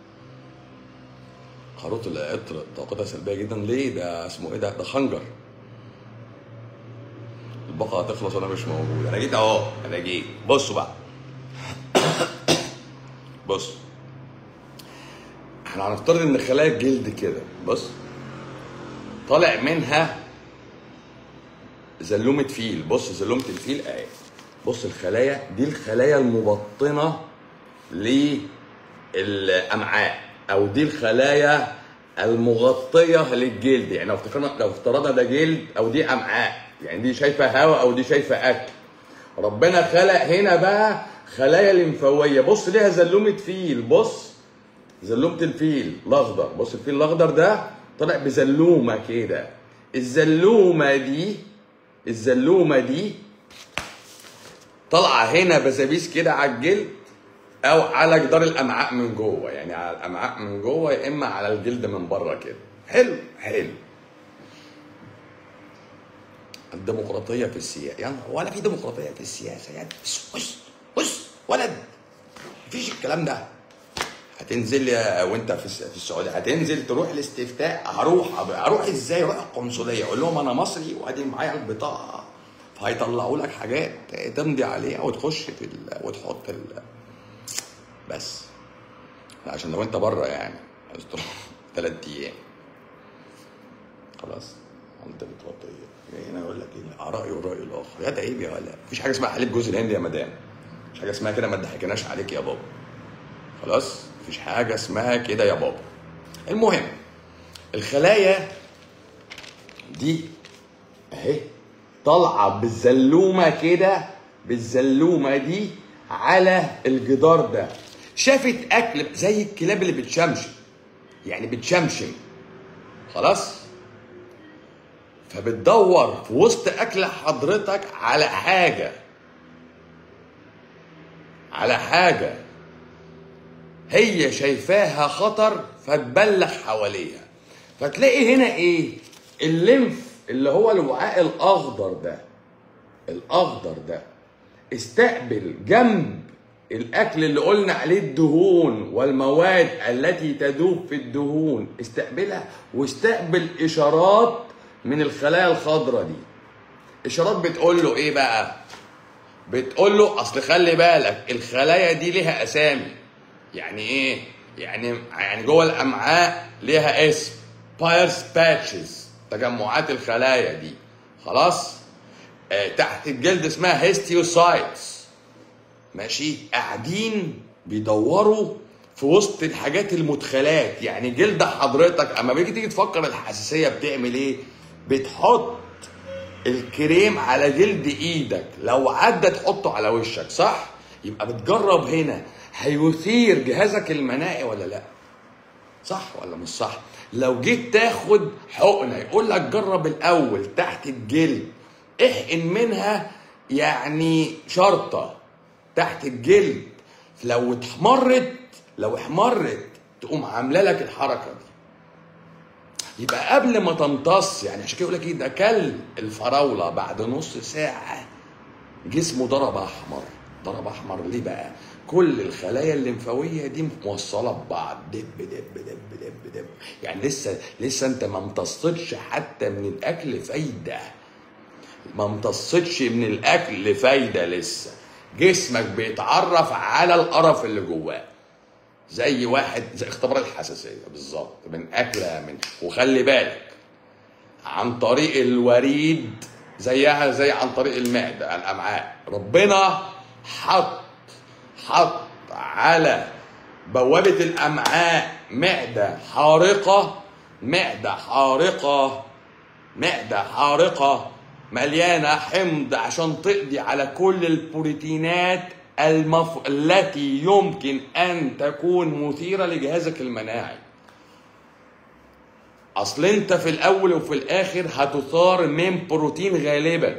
خروط العطر طاقتها سلبيه جدا ليه ده اسمه ايه ده ده خنجر البقره هتخلص وانا مش موجود انا جيت اهو انا جيت بصوا بقى بص احنا هنفترض ان خلايا الجلد كده بص طالع منها زلومة فيل بص زلومة الفيل اهي بص الخلايا دي الخلايا المبطنة للأمعاء أو دي الخلايا المغطية للجلد يعني لو افتكرنا لو افترضنا ده جلد أو دي أمعاء يعني دي شايفة هواء أو دي شايفة أكل ربنا خلق هنا بقى خلايا لمفاوية بص ليها زلومة فيل بص زلومة الفيل الأخضر بص الفيل الأخضر ده طلع بزلومة كده الزلومة دي الزلومة دي طالعه هنا بزابيس كده على الجلد او على جدار الامعاء من جوه يعني على الامعاء من جوه يا اما على الجلد من بره كده حلو حلو الديمقراطيه في السياسه يعني ولا في ديمقراطيه في السياسه يعني بص بص بص ولد مفيش الكلام ده هتنزل يا وانت في الس- في السعوديه هتنزل تروح الاستفتاء هروح هروح ازاي اروح القنصليه اقول لهم انا مصري وادي معايا البطاقه فهيطلعوا لك حاجات تمضي عليها وتخش في ال... وتحط ال... بس لا عشان لو انت بره يعني ثلاث ايام خلاص انت بتوطيه يعني انا اقول لك ايه ارائي وراي الاخر يا ده عيب يا ولا مفيش حاجه اسمها حليب جوز الهند يا مدام مفيش حاجه اسمها كده ما تضحكناش عليك يا بابا خلاص مفيش حاجه اسمها كده يا بابا المهم الخلايا دي اهي طالعه بالزلومه كده بالزلومه دي على الجدار ده شافت اكل زي الكلاب اللي بتشمشم يعني بتشمشم خلاص فبتدور في وسط اكل حضرتك على حاجه على حاجه هي شايفاها خطر فتبلغ حواليها فتلاقي هنا ايه الليمف اللي هو الوعاء الاخضر ده الاخضر ده استقبل جنب الاكل اللي قلنا عليه الدهون والمواد التي تذوب في الدهون استقبلها واستقبل اشارات من الخلايا الخضراء دي اشارات بتقول له ايه بقى بتقول له اصل خلي بالك الخلايا دي ليها اسامي يعني ايه يعني يعني جوه الامعاء ليها اسم بايرس باتشز تجمعات الخلايا دي خلاص آه تحت الجلد اسمها هيستيوسايتس ماشي قاعدين بيدوروا في وسط الحاجات المدخلات يعني جلد حضرتك اما بيجي تيجي تفكر الحساسيه بتعمل ايه بتحط الكريم على جلد ايدك لو عدى تحطه على وشك صح يبقى بتجرب هنا هيثير جهازك المناعي ولا لا صح ولا مش صح لو جيت تاخد حقنه يقول لك جرب الاول تحت الجلد احقن منها يعني شرطه تحت الجلد لو اتحمرت لو احمرت تقوم عامله لك الحركه دي يبقى قبل ما تمتص يعني عشان كده يقول لك ايه ده كل الفراوله بعد نص ساعه جسمه ضرب احمر ضرب احمر ليه بقى؟ كل الخلايا الليمفاويه دي موصله ببعض دب دب دب دب دب يعني لسه لسه انت ما امتصتش حتى من الاكل فايده ما امتصتش من الاكل فايده لسه جسمك بيتعرف على القرف اللي جواه زي واحد زي اختبار الحساسيه بالظبط من اكله من وخلي بالك عن طريق الوريد زيها زي عن طريق المعده الامعاء ربنا حط حط على بوابه الامعاء معده حارقه معده حارقه معده حارقه مليانه حمض عشان تقضي على كل البروتينات المف... التي يمكن ان تكون مثيره لجهازك المناعي اصل انت في الاول وفي الاخر هتثار من بروتين غالبا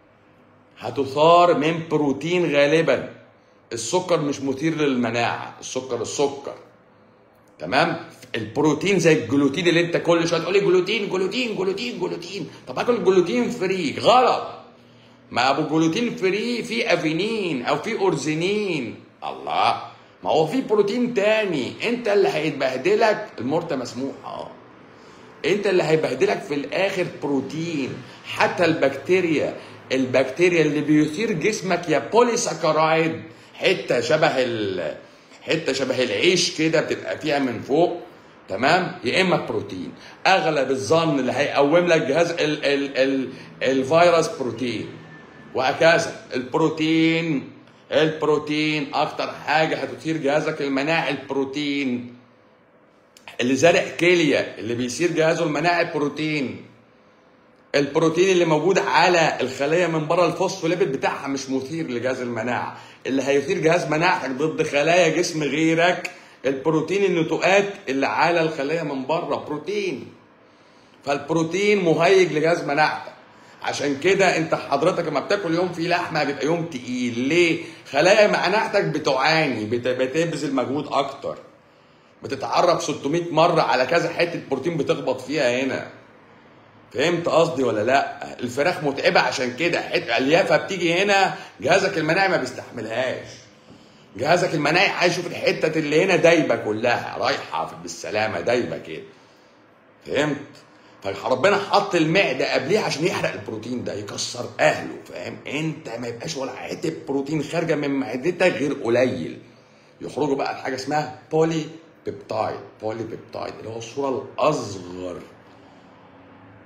هتثار من بروتين غالبا السكر مش مثير للمناعه السكر السكر تمام البروتين زي الجلوتين اللي انت كل شويه تقول لي جلوتين جلوتين جلوتين جلوتين طب اكل جلوتين فري غلط ما ابو جلوتين فري في افينين او في اورزينين الله ما هو في بروتين تاني انت اللي هيتبهدلك المرتة مسموح اه انت اللي هيبهدلك في الاخر بروتين حتى البكتيريا البكتيريا اللي بيثير جسمك يا بوليساكرايد حته شبه ال حته شبه العيش كده بتبقى فيها من فوق تمام يا اما بروتين اغلب الظن اللي هيقوم لك جهاز ال ال ال الفيروس بروتين وهكذا البروتين البروتين اكتر حاجه هتثير جهازك المناعي البروتين اللي زارع كليه اللي بيثير جهازه المناعي بروتين البروتين اللي موجود على الخليه من بره الفوسفوليبيد بتاعها مش مثير لجهاز المناعه اللي هيثير جهاز مناعتك ضد خلايا جسم غيرك البروتين النتوءات اللي على الخليه من بره بروتين فالبروتين مهيج لجهاز مناعتك عشان كده انت حضرتك لما بتاكل يوم فيه لحمه بيبقى يوم تقيل ليه خلايا مناعتك بتعاني بت- بتبذل مجهود اكتر بتتعرف 600 مره على كذا حته بروتين بتخبط فيها هنا فهمت قصدي ولا لا الفراخ متعبه عشان كده حته اليافه بتيجي هنا جهازك المناعي ما بيستحملهاش جهازك المناعي عايز يشوف الحته اللي هنا دايبه كلها رايحه بالسلامه دايبه كده فهمت فربنا حط المعده قبليه عشان يحرق البروتين ده يكسر اهله فاهم انت ما يبقاش ولا حته بروتين خارجه من معدتك غير قليل يخرجوا بقى حاجه اسمها بولي بيبتايد بولي بيبتايد اللي هو الصوره الاصغر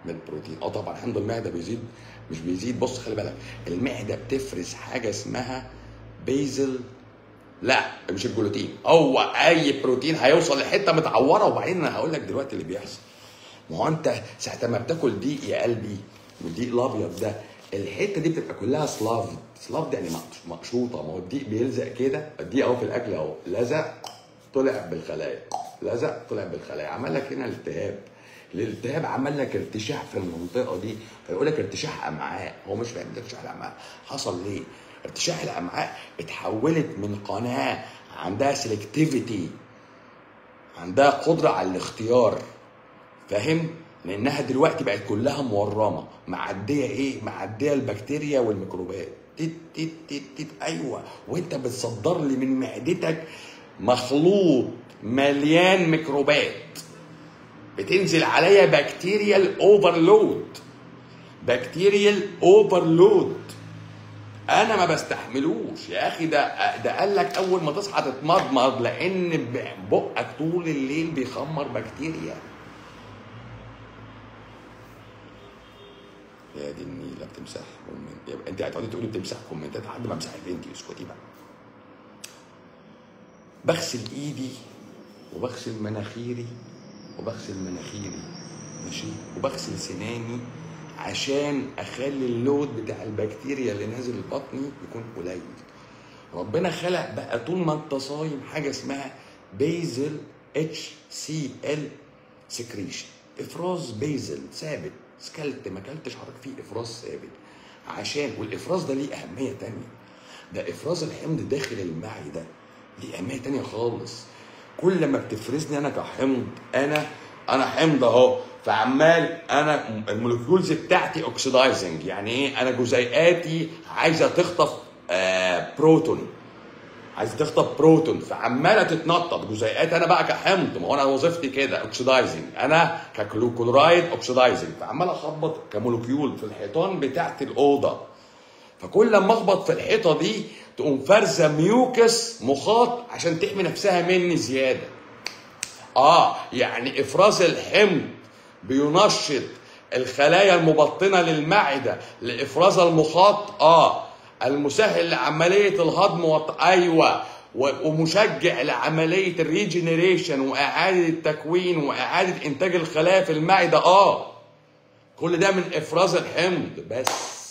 من البروتين اه طبعا حمض المعده بيزيد مش بيزيد بص خلي بالك المعده بتفرز حاجه اسمها بيزل لا مش الجلوتين هو اي بروتين هيوصل لحته متعوره وبعدين انا هقول لك دلوقتي اللي بيحصل ما هو انت ساعه ما بتاكل دقيق يا قلبي والدقيق الابيض ده الحته دي بتبقى كلها سلاف سلاف ده يعني مقش- مقشوطه ما هو الدقيق بيلزق كده الدقيق اهو في الاكل اهو لزق طلع بالخلايا لزق طلع بالخلايا عمل لك هنا التهاب الالتهاب عمل لك ارتشاح في المنطقه دي فيقول لك ارتشاح امعاء هو مش فاهم ده ارتشاح الامعاء حصل ليه؟ ارتشاح الامعاء اتحولت من قناه عندها سلكتيفيتي عندها قدره على الاختيار فاهم؟ لانها دلوقتي بقت كلها مورمه معديه ايه؟ معديه البكتيريا والميكروبات تت تت تت تت ايوه وانت بتصدر لي من معدتك مخلوط مليان ميكروبات بتنزل عليا بكتيريال اوفرلود بكتيريال اوفرلود انا ما بستحملوش يا اخي ده ده قال لك اول ما تصحى تتمضمض لان بقك طول الليل بيخمر بكتيريا يا دي النيله بتمسح كومنت يبقى انت هتقعدي تقولي بتمسح كومنتات لحد ما امسح البنت اسكتي بقى بغسل ايدي وبغسل مناخيري وبغسل مناخيري ماشي وبغسل سناني عشان اخلي اللود بتاع البكتيريا اللي نازل بطني يكون قليل ربنا خلق بقى طول ما انت صايم حاجه اسمها بيزل اتش سي ال سكريشن افراز بيزل ثابت سكلت ما اكلتش حضرتك فيه افراز ثابت عشان والافراز ده ليه اهميه تانية ده افراز الحمض داخل المعده ليه اهميه تانية خالص كل ما بتفرزني انا كحمض انا انا حمض اهو فعمال انا المولكيولز بتاعتي اوكسيدايزنج يعني ايه انا جزيئاتي عايزه تخطف آه بروتون عايزه تخطف بروتون فعماله تتنطط جزيئات انا بقى كحمض ما هو انا وظيفتي كده اوكسيدايزنج انا ككلورايد اوكسيدايزنج فعمال اخبط كمولكيول في الحيطان بتاعت الاوضه فكل لما اخبط في الحيطه دي تقوم فارزه ميوكس مخاط عشان تحمي نفسها مني زياده اه يعني افراز الحمض بينشط الخلايا المبطنه للمعده لافراز المخاط اه المسهل لعمليه الهضم وط... ايوه و- ومشجع لعمليه الريجنريشن واعاده التكوين واعاده انتاج الخلايا في المعده اه كل ده من افراز الحمض بس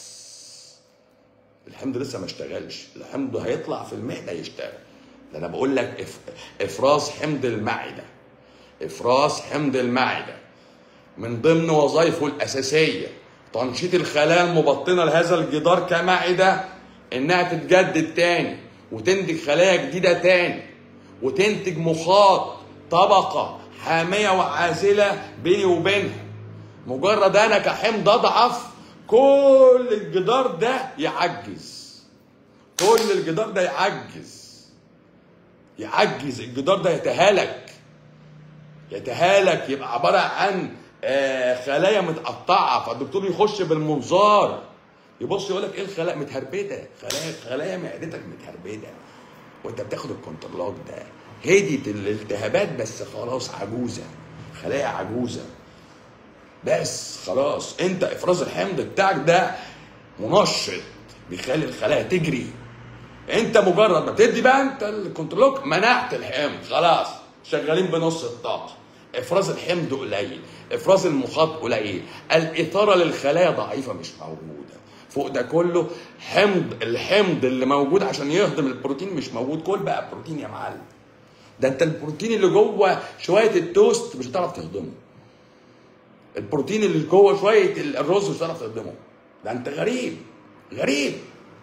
الحمض لسه ما اشتغلش الحمض هيطلع في المعده يشتغل ده انا بقول لك إف... افراز حمض المعده افراز حمض المعده من ضمن وظائفه الاساسيه تنشيط الخلايا المبطنه لهذا الجدار كمعده انها تتجدد تاني وتنتج خلايا جديده تاني وتنتج مخاط طبقه حاميه وعازله بيني وبينها مجرد انا كحمض اضعف كل الجدار ده يعجز كل الجدار ده يعجز يعجز الجدار ده يتهالك يتهالك يبقى عباره عن آه، خلايا متقطعه فالدكتور يخش بالمنظار يبص يقول لك ايه الخلايا متهربده خلايا خلايا معدتك متهربده وانت بتاخد الكونترلوج ده هديت الالتهابات بس خلاص عجوزه خلايا عجوزه بس خلاص انت افراز الحمض بتاعك ده منشط بيخلي الخلايا تجري انت مجرد ما بتدي بقى انت الكنترولوك منعت الحمض خلاص شغالين بنص الطاقه افراز الحمض قليل افراز المخاط قليل الاثاره للخلايا ضعيفه مش موجوده فوق ده كله حمض الحمض اللي موجود عشان يهضم البروتين مش موجود كل بقى بروتين يا معلم ده انت البروتين اللي جوه شويه التوست مش هتعرف تهضمه البروتين اللي جوه شويه الرز مش هتعرف تهضمه ده انت غريب غريب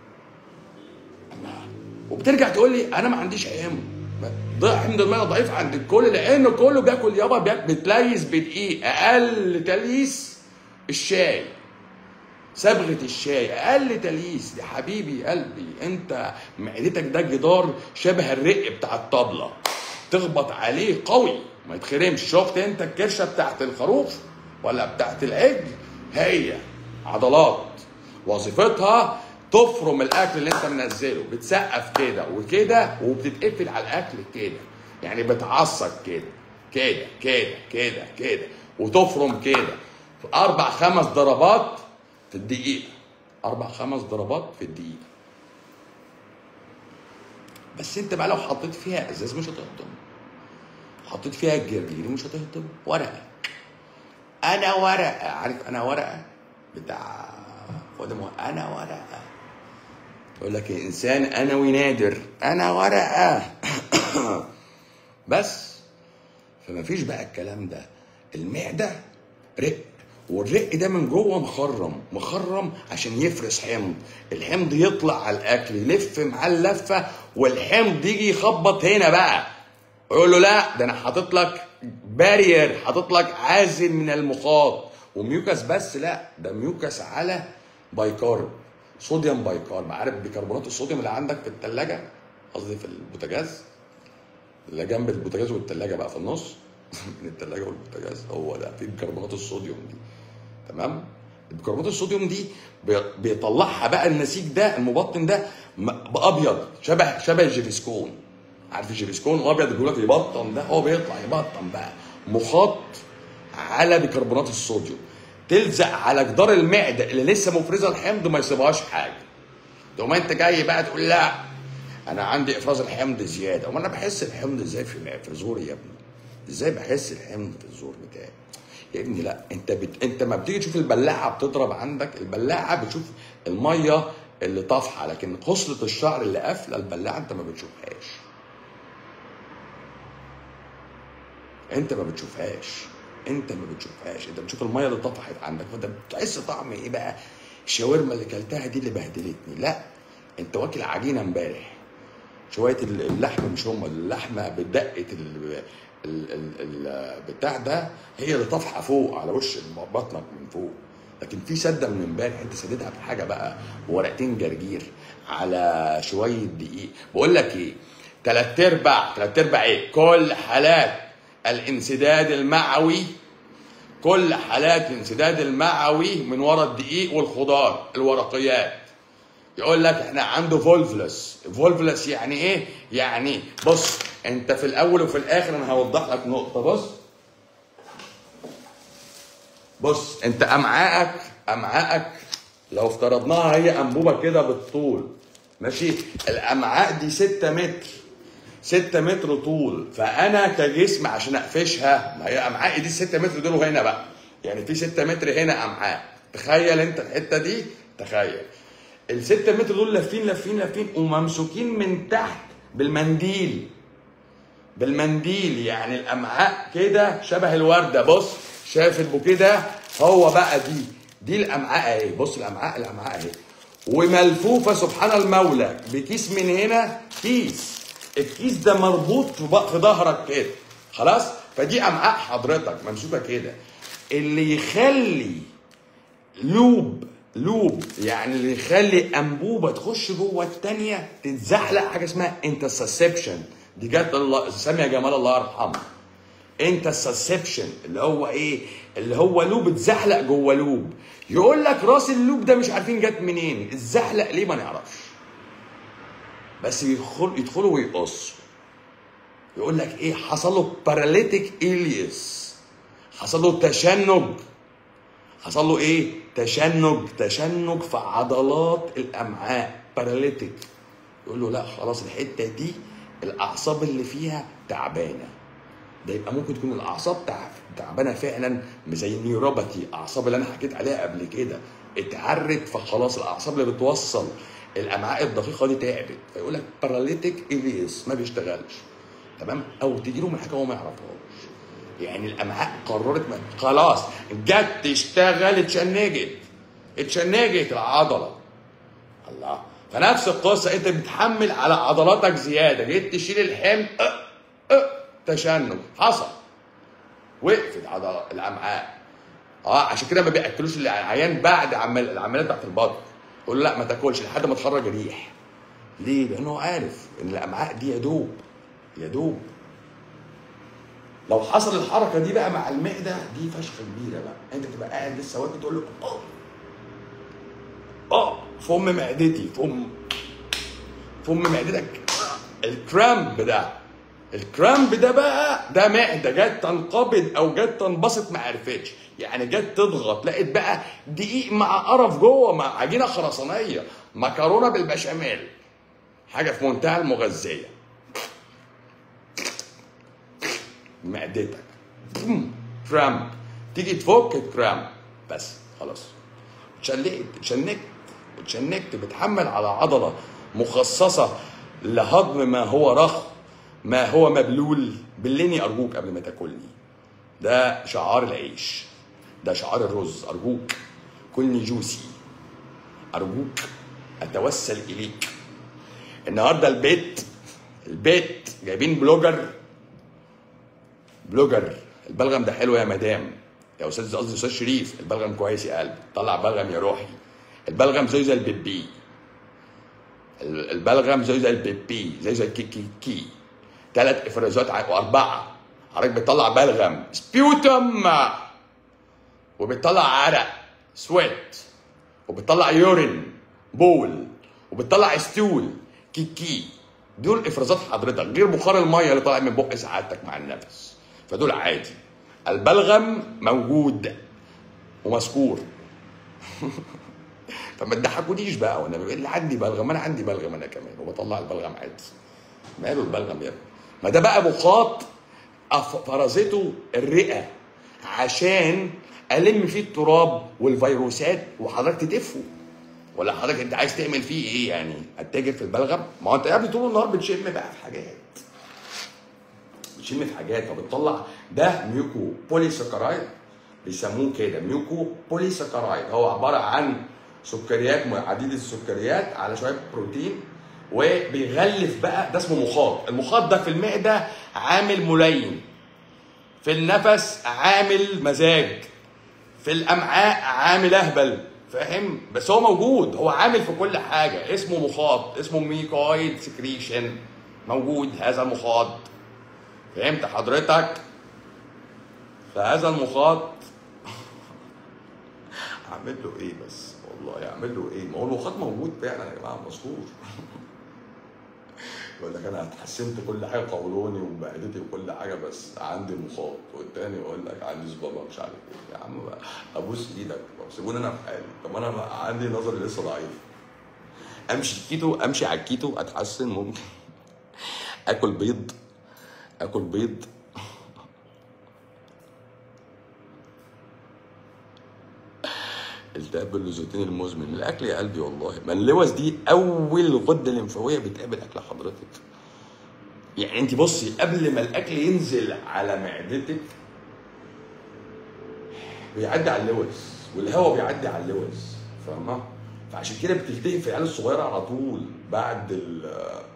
وبترجع تقول لي انا ما عنديش حمض ضع حمض الميه ضعيف عند الكل لانه كله بياكل يابا بياكل بتليس بدقيق اقل تليس الشاي صبغه الشاي اقل تليس يا حبيبي قلبي انت معدتك ده جدار شبه الرق بتاع الطبله تخبط عليه قوي ما يتخرمش شفت انت الكرشه بتاعت الخروف ولا بتاعت العجل هي عضلات وظيفتها تفرم الاكل اللي انت منزله بتسقف كده وكده وبتتقفل على الاكل كده يعني بتعصب كده كده كده كده كده وتفرم كده اربع خمس ضربات في الدقيقه اربع خمس ضربات في الدقيقه بس انت بقى لو حطيت فيها ازاز مش هتهضم حطيت فيها الجرجير مش هتهضم ورقه انا ورقه عارف انا ورقه بتاع فؤاد مو- انا ورقه يقول لك انسان انوي نادر انا ورقه بس فما فيش بقى الكلام ده المعده رق والرق ده من جوه مخرم مخرم عشان يفرز حمض الحمض يطلع على الاكل يلف معاه اللفه والحمض يجي يخبط هنا بقى ويقول له لا ده انا حاطط لك بارير حاطط لك عازل من المخاط وميوكس بس لا ده ميوكس على بايكارب صوديوم بايكارب عارف بيكربونات الصوديوم اللي عندك في الثلاجه قصدي في البوتاجاز اللي جنب البوتاجاز والثلاجه بقى في النص من الثلاجه والبوتاجاز هو ده في بيكربونات الصوديوم دي تمام بيكربونات الصوديوم دي بي- بيطلعها بقى النسيج ده المبطن ده م- بابيض شبه شبه الجيفسكون عارف الجيفسكون ابيض بيقول لك يبطن ده هو بيطلع يبطن بقى مخاط على بيكربونات الصوديوم تلزق على جدار المعده اللي لسه مفرزه الحمض ما يسيبهاش حاجه تقوم انت جاي بقى تقول لا انا عندي افراز الحمض زياده وانا بحس الحمض ازاي في في زوري يا ابني ازاي بحس الحمض في الزور بتاعي يا ابني لا انت بت... انت ما بتيجي تشوف البلاعه بتضرب عندك البلاعه بتشوف الميه اللي طافحه لكن خصله الشعر اللي قافله البلاعه انت ما بتشوفهاش انت ما بتشوفهاش انت ما بتشوفهاش انت بتشوف الميه اللي طفحت عندك فانت بتحس طعم ايه بقى الشاورما اللي كلتها دي اللي بهدلتني لا انت واكل عجينه امبارح شويه اللحمه مش هم اللحمه بدقه ال... ال... ال... ال... بتاع ده هي اللي طافحه فوق على وش بطنك من فوق لكن في سده من امبارح انت سددها بحاجه بقى ورقتين جرجير على شويه دقيق بقول لك ايه تلات ارباع تلات ارباع ايه كل حالات الانسداد المعوي كل حالات الانسداد المعوي من ورا الدقيق والخضار الورقيات يقول لك احنا عنده فولفلس فولفلس يعني ايه يعني بص انت في الاول وفي الاخر انا هوضح لك نقطه بص بص انت امعائك امعائك لو افترضناها هي انبوبه كده بالطول ماشي الامعاء دي 6 متر 6 متر طول فانا كجسم عشان اقفشها ما هي امعائي دي 6 متر دول هنا بقى يعني في 6 متر هنا امعاء تخيل انت الحته دي تخيل ال 6 متر دول لافين لافين لافين وممسوكين من تحت بالمنديل بالمنديل يعني الامعاء كده شبه الورده بص شايف البوكيه ده هو بقى دي دي الامعاء اهي بص الامعاء الامعاء اهي وملفوفه سبحان المولى بكيس من هنا كيس الكيس ده مربوط في بق- في ظهرك كده خلاص فدي امعاء حضرتك ممسوكه كده اللي يخلي لوب لوب يعني اللي يخلي انبوبه تخش جوه الثانيه تتزحلق حاجه اسمها انترسبشن دي جت الله ساميه جمال الله يرحمه انترسبشن اللي هو ايه اللي هو لوب اتزحلق جوه لوب يقول لك راس اللوب ده مش عارفين جت منين اتزحلق ليه ما نعرفش بس يدخل يدخلوا ويقصوا يقول لك ايه حصل له باراليتيك اليس حصل له تشنج حصل له ايه تشنج تشنج في عضلات الامعاء باراليتيك يقول له لا خلاص الحته دي الاعصاب اللي فيها تعبانه ده يبقى ممكن تكون الاعصاب تع- تعبانه فعلا زي النيوروباثي الاعصاب اللي انا حكيت عليها قبل كده اتعرت فخلاص الاعصاب اللي بتوصل الامعاء الدقيقه دي تعبت فيقول لك باراليتيك اليس ما بيشتغلش تمام او تجي له من حاجه هو ما يعرفهاش يعني الامعاء قررت ما خلاص جت تشتغل اتشنجت اتشنجت العضله الله فنفس القصه انت بتحمل على عضلاتك زياده جيت تشيل الحمل أه أه تشنج حصل وقفت عضلات الامعاء اه عشان كده ما بياكلوش العيان بعد عمل العمليات بتاعت البطن يقول له لا ما تاكلش لحد ما تخرج ريح ليه؟ لانه عارف ان الامعاء دي يا دوب يا دوب لو حصل الحركه دي بقى مع المعده دي فشخه كبيره بقى انت تبقى قاعد لسه واكل تقول له اه اه فم معدتي فم فم معدتك الكرامب ده الكرامب ده بقى ده معده جت تنقبض او جت تنبسط ما عرفتش يعني جت تضغط لقيت بقى دقيق مع قرف جوه مع عجينه خرسانيه مكرونه بالبشاميل حاجه في منتهى المغذيه معدتك بوم، كرامب تيجي تفك كرامب بس خلاص اتشنقت اتشنكت اتشنكت بتحمل على عضله مخصصه لهضم ما هو رخو ما هو مبلول بلني ارجوك قبل ما تاكلني ده شعار العيش ده شعار الرز ارجوك كلني جوسي ارجوك اتوسل اليك النهارده البيت البيت جايبين بلوجر بلوجر البلغم ده حلو يا مدام يا استاذ قصدي استاذ شريف البلغم كويس يا قلبي طلع بلغم يا روحي البلغم زي زي البيبي ال- البلغم زي زي البيبي زي زي الكيكي كي ثلاث افرازات ع- واربعه حضرتك بتطلع بلغم سبيوتم وبتطلع عرق سويت وبتطلع يورين بول وبتطلع ستول كيكي دول افرازات حضرتك غير بخار الميه اللي طالع من بق سعادتك مع النفس فدول عادي البلغم موجود ومذكور فما تضحكونيش بقى وانا اللي عندي بلغم انا عندي بلغم انا كمان وبطلع البلغم عادي ماله البلغم يا ابني ما ده بقى مخاط أف- فرزته الرئه عشان الم فيه التراب والفيروسات وحضرتك تدفه ولا حضرتك انت عايز تعمل فيه ايه يعني هتتاجر في البلغم ما هو انت يا ابني طول النهار بتشم بقى في حاجات بتشم في حاجات فبتطلع ده ميوكو بوليساكرايد بيسموه كده ميوكو بوليساكرايد هو عباره عن سكريات عديد السكريات على شويه بروتين وبيغلف بقى ده اسمه مخاط المخاط ده في المعده عامل ملين في النفس عامل مزاج في الامعاء عامل اهبل فاهم بس هو موجود هو عامل في كل حاجه اسمه مخاط اسمه ميكويد سكريشن موجود هذا المخاط فهمت حضرتك فهذا المخاط اعمل له ايه بس والله اعمل له ايه ما هو المخاط موجود فعلا يا جماعه مذكور يقول لك انا اتحسنت كل حاجه قولوني ومعدتي وكل حاجه بس عندي مخاط والتاني يقول لك عندي صبابه مش عارف ايه يا عم بقى ابوس ايدك بقى، سيبوني انا في حالي طب انا بقى عندي نظري لسه ضعيف امشي كيتو امشي على الكيتو اتحسن ممكن اكل بيض اكل بيض التهاب اللوزوتين المزمن من الاكل يا قلبي والله ما اللوز دي اول غده لمفاويه بتقابل اكل حضرتك يعني انت بصي قبل ما الاكل ينزل على معدتك بيعدي على اللوز والهواء بيعدي على اللوز فاهمه فعشان كده بتلتهي في العيال الصغيره على طول بعد ال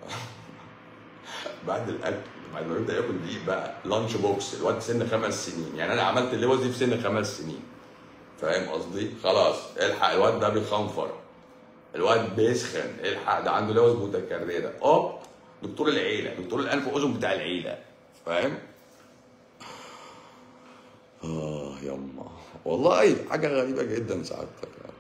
بعد الاكل بعد ما يبدا ياكل دقيق بقى لانش بوكس الواد سن خمس سنين يعني انا عملت اللوز دي في سن خمس سنين فاهم قصدي؟ خلاص الحق الواد ده بيخنفر الواد بيسخن الحق ده عنده لوز متكرره اوب دكتور العيله دكتور الانف واذن بتاع العيله فاهم؟ اه يما والله حاجه غريبه جدا سعادتك يعني.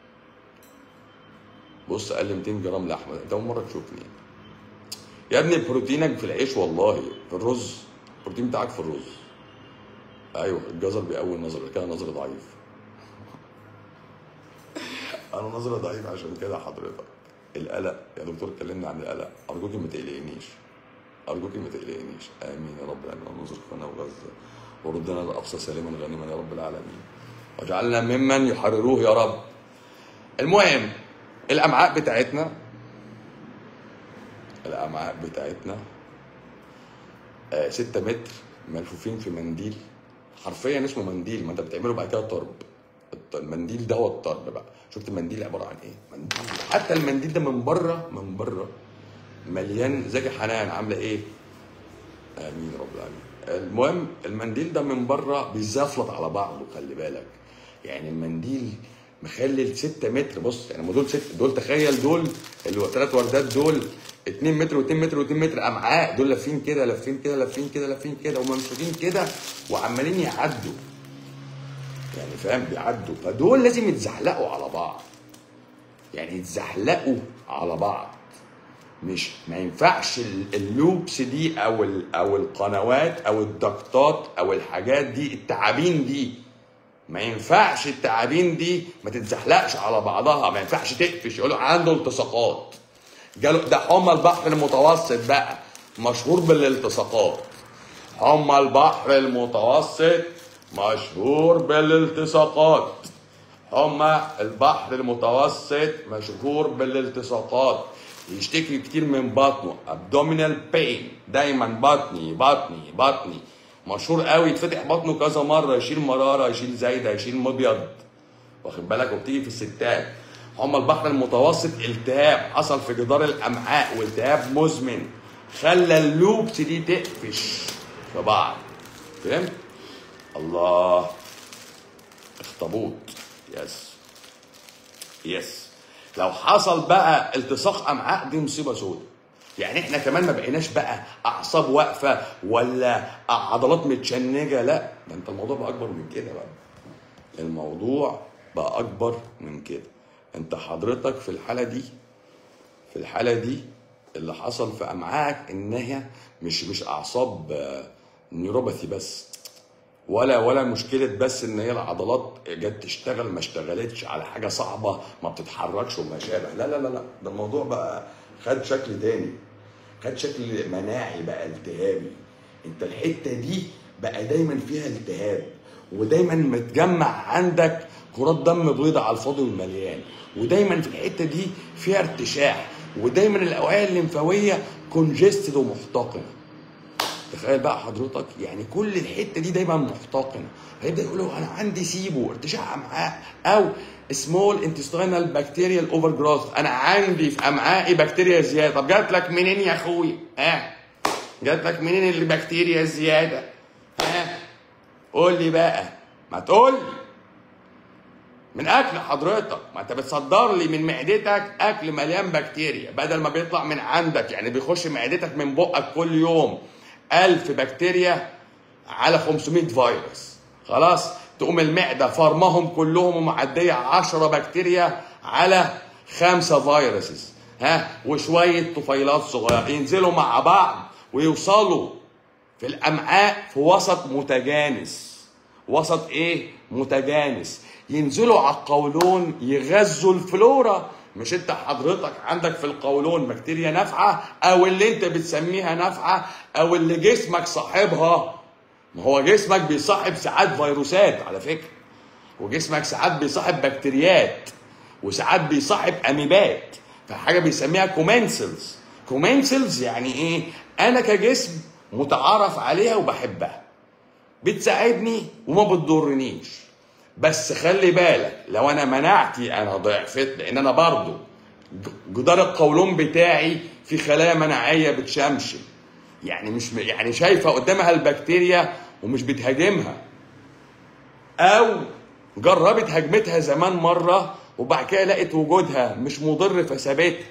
بص قال لي 200 جرام لحمه انت اول مره تشوفني يا ابني بروتينك في العيش والله في الرز البروتين بتاعك في الرز ايوه الجزر بيقوي النظر كده نظر ضعيف انا نظري ضعيف عشان كده حضرتك القلق يا دكتور اتكلمنا عن القلق ارجوكي ما تقلقنيش ارجوكي ما تقلقنيش امين يا رب العالمين اللهم ارزقنا وغزه وردنا الاقصى سالما غانما يا رب العالمين واجعلنا ممن يحرروه يا رب المهم الامعاء بتاعتنا الامعاء بتاعتنا آه 6 متر ملفوفين في منديل حرفيا اسمه منديل ما انت بتعمله بعد كده طرب الط- المنديل ده هو الطرب بقى شفت المنديل عباره عن ايه منديل حتى المنديل ده من بره من بره مليان زكي حنان عامله ايه امين رب العالمين المهم المنديل ده من بره بيزفلط على بعضه خلي بالك يعني المنديل مخلي 6 متر بص يعني ما دول ست دول تخيل دول الثلاث وردات دول 2 متر و2 متر و2 متر امعاء دول لافين كده لافين كده لافين كده لافين كده وممسوكين كده وعمالين يعدوا يعني فاهم بيعدوا فدول لازم يتزحلقوا على بعض يعني يتزحلقوا على بعض مش ما ينفعش ال- اللوبس دي او ال- او القنوات او الضغطات او الحاجات دي التعابين دي ما ينفعش التعابين دي ما تتزحلقش على بعضها ما ينفعش تقفش يقولوا عنده التصاقات جاله ده حمى البحر المتوسط بقى مشهور بالالتصاقات حمى البحر المتوسط مشهور بالالتصاقات حمى البحر المتوسط مشهور بالالتصاقات يشتكي كتير من بطنه abdominal pain دايما بطني بطني بطني مشهور قوي يتفتح بطنه كذا مره يشيل مراره يشيل زايده يشيل مبيض واخد بالك وبتيجي في الستات حمى البحر المتوسط التهاب حصل في جدار الامعاء والتهاب مزمن خلى اللوبس دي تقفش في بعض فهمت؟ الله اخطبوط يس يس لو حصل بقى التصاق امعاء دي مصيبه سودة يعني احنا كمان ما بقيناش بقى اعصاب واقفه ولا عضلات متشنجه لا ده انت الموضوع بقى اكبر من كده بقى الموضوع بقى اكبر من كده انت حضرتك في الحاله دي في الحاله دي اللي حصل في امعائك انها مش مش اعصاب آه، نيوروباثي بس ولا ولا مشكله بس ان هي العضلات جت تشتغل ما اشتغلتش على حاجه صعبه ما بتتحركش وما شابه لا لا لا لا ده الموضوع بقى خد شكل تاني خد شكل مناعي بقى التهابي انت الحته دي بقى دايما فيها التهاب ودايما متجمع عندك كرات دم بيضاء على الفاضي والمليان ودايما في الحته دي فيها ارتشاح ودايما الاوعيه الليمفاويه كونجستد ومحتقنه تخيل بقى حضرتك يعني كل الحته دي دايما محتقنه هيبدا يقولوا انا عندي سيبو ارتشاح امعاء او سمول انتستينال بكتيريال اوفر جروث انا عندي في امعائي بكتيريا زياده طب جات لك منين يا اخوي ها جات لك منين البكتيريا الزياده ها قول لي بقى ما تقول لي من اكل حضرتك ما انت بتصدر لي من معدتك اكل مليان بكتيريا بدل ما بيطلع من عندك يعني بيخش معدتك من بقك كل يوم ألف بكتيريا على 500 فيروس خلاص تقوم المعدة فرمهم كلهم ومعدية 10 بكتيريا على خمسة فيروسز ها وشوية طفيلات صغيرة ينزلوا مع بعض ويوصلوا في الامعاء في وسط متجانس وسط ايه متجانس ينزلوا على القولون يغذوا الفلورا مش انت حضرتك عندك في القولون بكتيريا نافعه او اللي انت بتسميها نافعه او اللي جسمك صاحبها ما هو جسمك بيصاحب ساعات فيروسات على فكره وجسمك ساعات بيصاحب بكتيريات وساعات بيصاحب اميبات فحاجه بيسميها كومنسلز كومنسلز يعني ايه انا كجسم متعارف عليها وبحبها بتساعدني وما بتضرنيش بس خلي بالك لو انا مناعتي انا ضعفت لان انا برضو ج- جدار القولون بتاعي في خلايا مناعيه بتشمشم يعني مش م- يعني شايفه قدامها البكتيريا ومش بتهاجمها او جربت هجمتها زمان مره وبعد كده لقت وجودها مش مضر فسابتها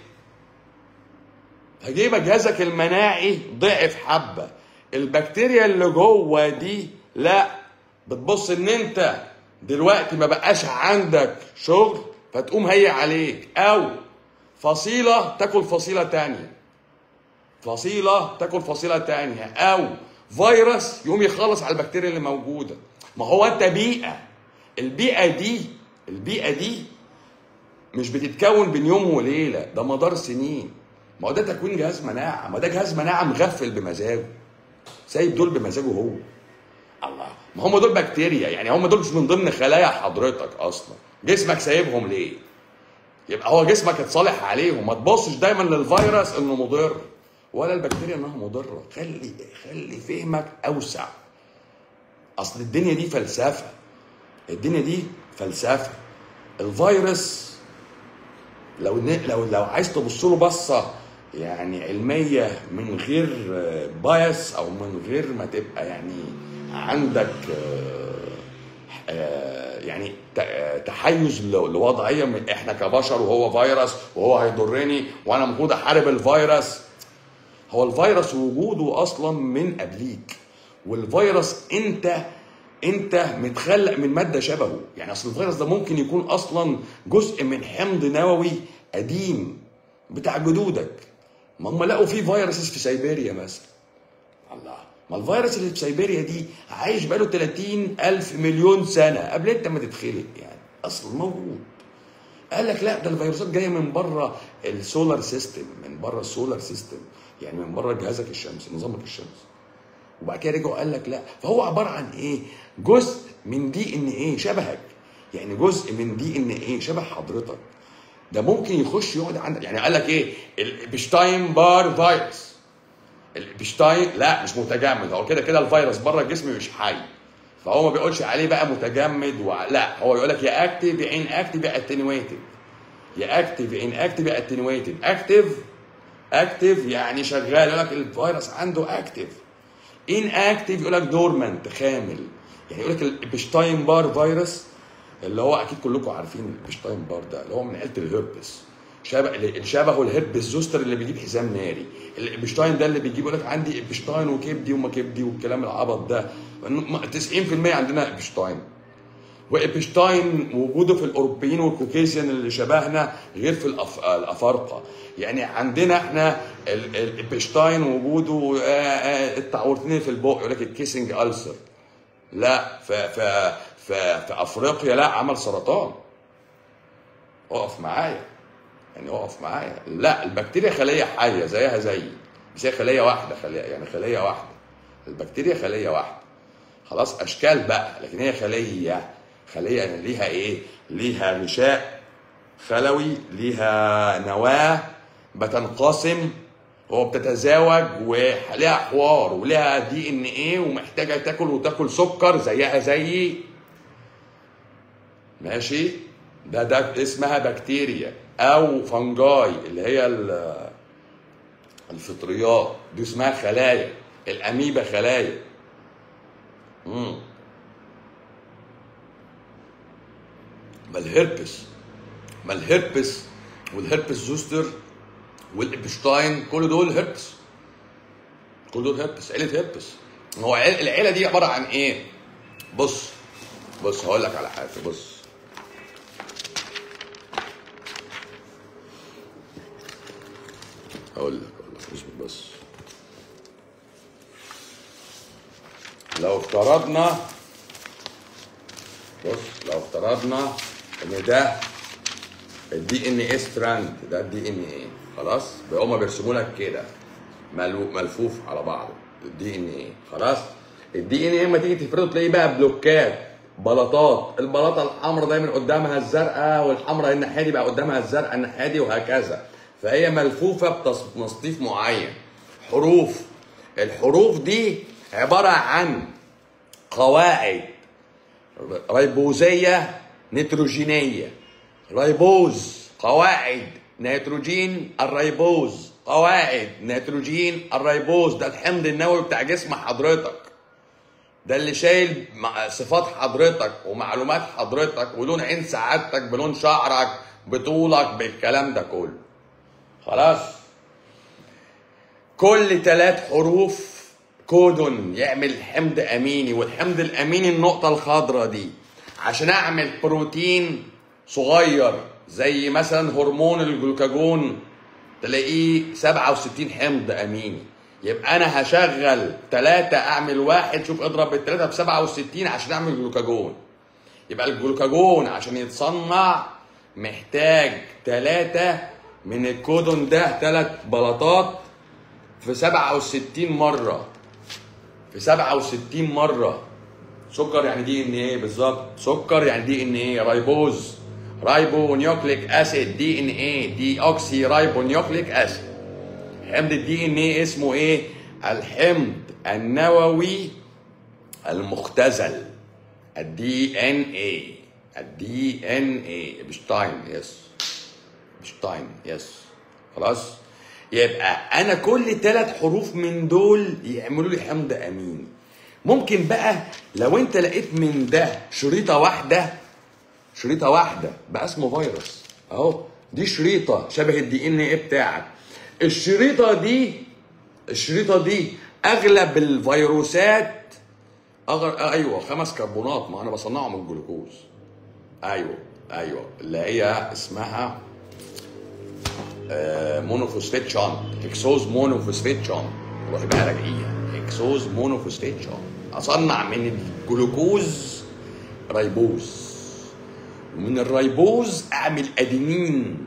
هجيب جهازك المناعي ضعف حبه البكتيريا اللي جوه دي لا بتبص ان انت دلوقتي ما بقاش عندك شغل فتقوم هي عليك او فصيله تاكل فصيله تانية فصيله تاكل فصيله تانية او فيروس يقوم يخلص على البكتيريا اللي موجوده ما هو انت بيئه البيئه دي البيئه دي مش بتتكون بين يوم وليله ده مدار سنين ما هو ده تكوين جهاز مناعه ما ده جهاز مناعه مغفل بمزاجه سايب دول بمزاجه هو الله ما هم دول بكتيريا يعني هم دول مش من ضمن خلايا حضرتك اصلا جسمك سايبهم ليه يبقى هو جسمك اتصالح عليهم ما تبصش دايما للفيروس انه مضر ولا البكتيريا انها مضره خلي خلي فهمك اوسع اصل الدنيا دي فلسفه الدنيا دي فلسفه الفيروس لو ن- لو لو عايز تبص له بصه يعني علميه من غير بايس او من غير ما تبقى يعني عندك آه، آه، يعني ت- آه، تحيز ل- لوضعيه من احنا كبشر وهو فيروس وهو هيضرني وانا المفروض احارب الفيروس هو الفيروس وجوده اصلا من قبليك والفيروس انت انت متخلق من ماده شبهه يعني اصل الفيروس ده ممكن يكون اصلا جزء من حمض نووي قديم بتاع جدودك ما هم لقوا في فيروسز في سيبيريا مثلا الله ما الفيروس اللي في سيبيريا دي عايش بقاله 30 ألف مليون سنة قبل أنت ما تتخلق يعني أصلا موجود قال لك لا ده الفيروسات جايه من بره السولار سيستم من بره السولار سيستم يعني من بره جهازك الشمسي نظامك الشمسي وبعد كده رجعوا قال لك لا فهو عباره عن ايه جزء من دي ان ايه شبهك يعني جزء من دي ان ايه شبه حضرتك ده ممكن يخش يقعد عندك يعني قال لك ايه البشتاين بار فيروس البشتاين لا مش متجمد هو كده كده الفيروس بره الجسم مش حي فهو ما بيقولش عليه بقى متجمد و... لا هو يقول لك يا اكتف يا ان اكتف يا اتنويتد يا اكتف يا ان اكتف يا اتنويتد اكتف اكتف يعني شغال يقول لك الفيروس عنده اكتف ان اكتف يقول لك دورمنت خامل يعني يقول لك البشتاين بار فيروس اللي هو اكيد كلكم عارفين البشتاين بار ده اللي هو من عيله الهربس شبه اللي شبهه الهربس زوستر اللي بيجيب حزام ناري البشتاين ده اللي بيجيب يقول لك عندي بشتاين وكبدي وما كبدي والكلام العبط ده 90% عندنا ابشتاين وابشتاين وجوده في الاوروبيين والكوكيزيان اللي شبهنا غير في الأف... الافارقه يعني عندنا احنا الابشتاين وجوده التعورتين في البق يقول لك الكيسنج ألسر لا ف... ف... ف... في افريقيا لا عمل سرطان اقف معايا يعني اقف معايا لا البكتيريا خليه حيه زيها زي بس هي خليه واحده خليه يعني خليه واحده البكتيريا خليه واحده خلاص اشكال بقى لكن هي خليه خليه يعني ليها ايه ليها غشاء خلوي ليها نواه بتنقسم وبتتزاوج وليها حوار وليها دي ان ايه ومحتاجه تاكل وتاكل سكر زيها زيي ماشي ده ده اسمها بكتيريا او فنجاي اللي هي الفطريات دي اسمها خلايا الاميبا خلايا امم ما الهربس ما الهربس والهربس زوستر والابشتاين كل دول هربس كل دول هربس عيله هربس هو العيله دي عباره عن ايه بص بص هقول لك على حاجه بص هقول لك هقول لك اصبر بس لو افترضنا بص لو افترضنا ان ده الدي ان ايه ستراند ده الدي ان ايه خلاص هما بيرسموا لك كده ملفوف على بعضه الدي ان ايه خلاص الدي ان ايه لما تيجي تفرده تلاقيه بقى بلوكات بلاطات البلاطه الحمراء دايما قدامها الزرقاء والحمراء الناحيه دي بقى قدامها الزرقاء الناحيه دي وهكذا فهي ملفوفه بتصنيف معين حروف الحروف دي عباره عن قواعد ريبوزيه نيتروجينيه ريبوز قواعد نيتروجين الريبوز قواعد نيتروجين الريبوز ده الحمض النووي بتاع جسم حضرتك ده اللي شايل صفات حضرتك ومعلومات حضرتك ولون عين سعادتك بلون شعرك بطولك بالكلام ده كله خلاص كل ثلاث حروف كودون يعمل حمض اميني والحمض الاميني النقطه الخضراء دي عشان اعمل بروتين صغير زي مثلا هرمون الجلوكاجون تلاقيه 67 حمض اميني يبقى انا هشغل ثلاثة اعمل واحد شوف اضرب الثلاثة ب 67 عشان اعمل جلوكاجون يبقى الجلوكاجون عشان يتصنع محتاج ثلاثة من الكودون ده ثلاث بلاطات في 67 مرة في 67 مرة سكر يعني دي ان ايه بالظبط سكر يعني دي ان ايه رايبوز رايبو نيوكليك اسيد دي ان ايه دي اوكسي رايبو نيوكليك اسيد حمض الدي ان ايه اسمه ايه الحمض النووي المختزل الدي ان ايه الدي ان ايه بشتاين يس بشتاين يس خلاص يبقى انا كل ثلاث حروف من دول يعملوا لي حمض امين ممكن بقى لو انت لقيت من ده شريطه واحده شريطه واحده بقى اسمه فيروس اهو دي شريطه شبه الدي ان ايه بتاعك الشريطه دي الشريطه دي اغلب الفيروسات أغر... ايوه خمس كربونات ما انا بصنعه من الجلوكوز ايوه ايوه اللي هي اسمها آه، مونوفوسفات شان اكسوز مونوفوسفات شان روحي بقى راجعيها اكسوز مونوفوسفات شان اصنع من الجلوكوز ريبوز ومن الريبوز اعمل ادينين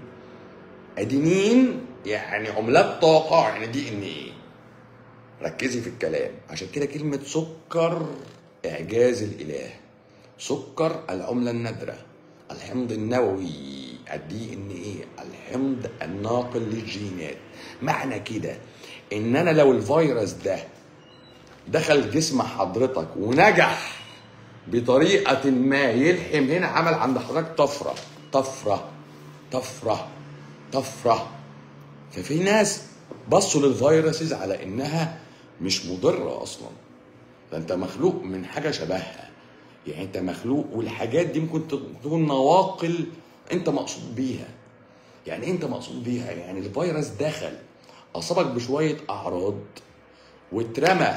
ادينين يعني عملات طاقه يعني دي ان ايه ركزي في الكلام عشان كده كلمه سكر اعجاز الاله سكر العمله النادره الحمض النووي الدي ان ايه الحمض الناقل للجينات معنى كده ان انا لو الفيروس ده دخل جسم حضرتك ونجح بطريقة ما يلحم هنا عمل عند حضرتك طفرة طفرة طفرة طفرة ففي ناس بصوا للفيروسز على انها مش مضرة اصلا ده انت مخلوق من حاجة شبهها يعني انت مخلوق والحاجات دي ممكن تكون نواقل انت مقصود بيها يعني إيه انت مقصود بيها يعني الفيروس دخل اصابك بشوية اعراض واترمى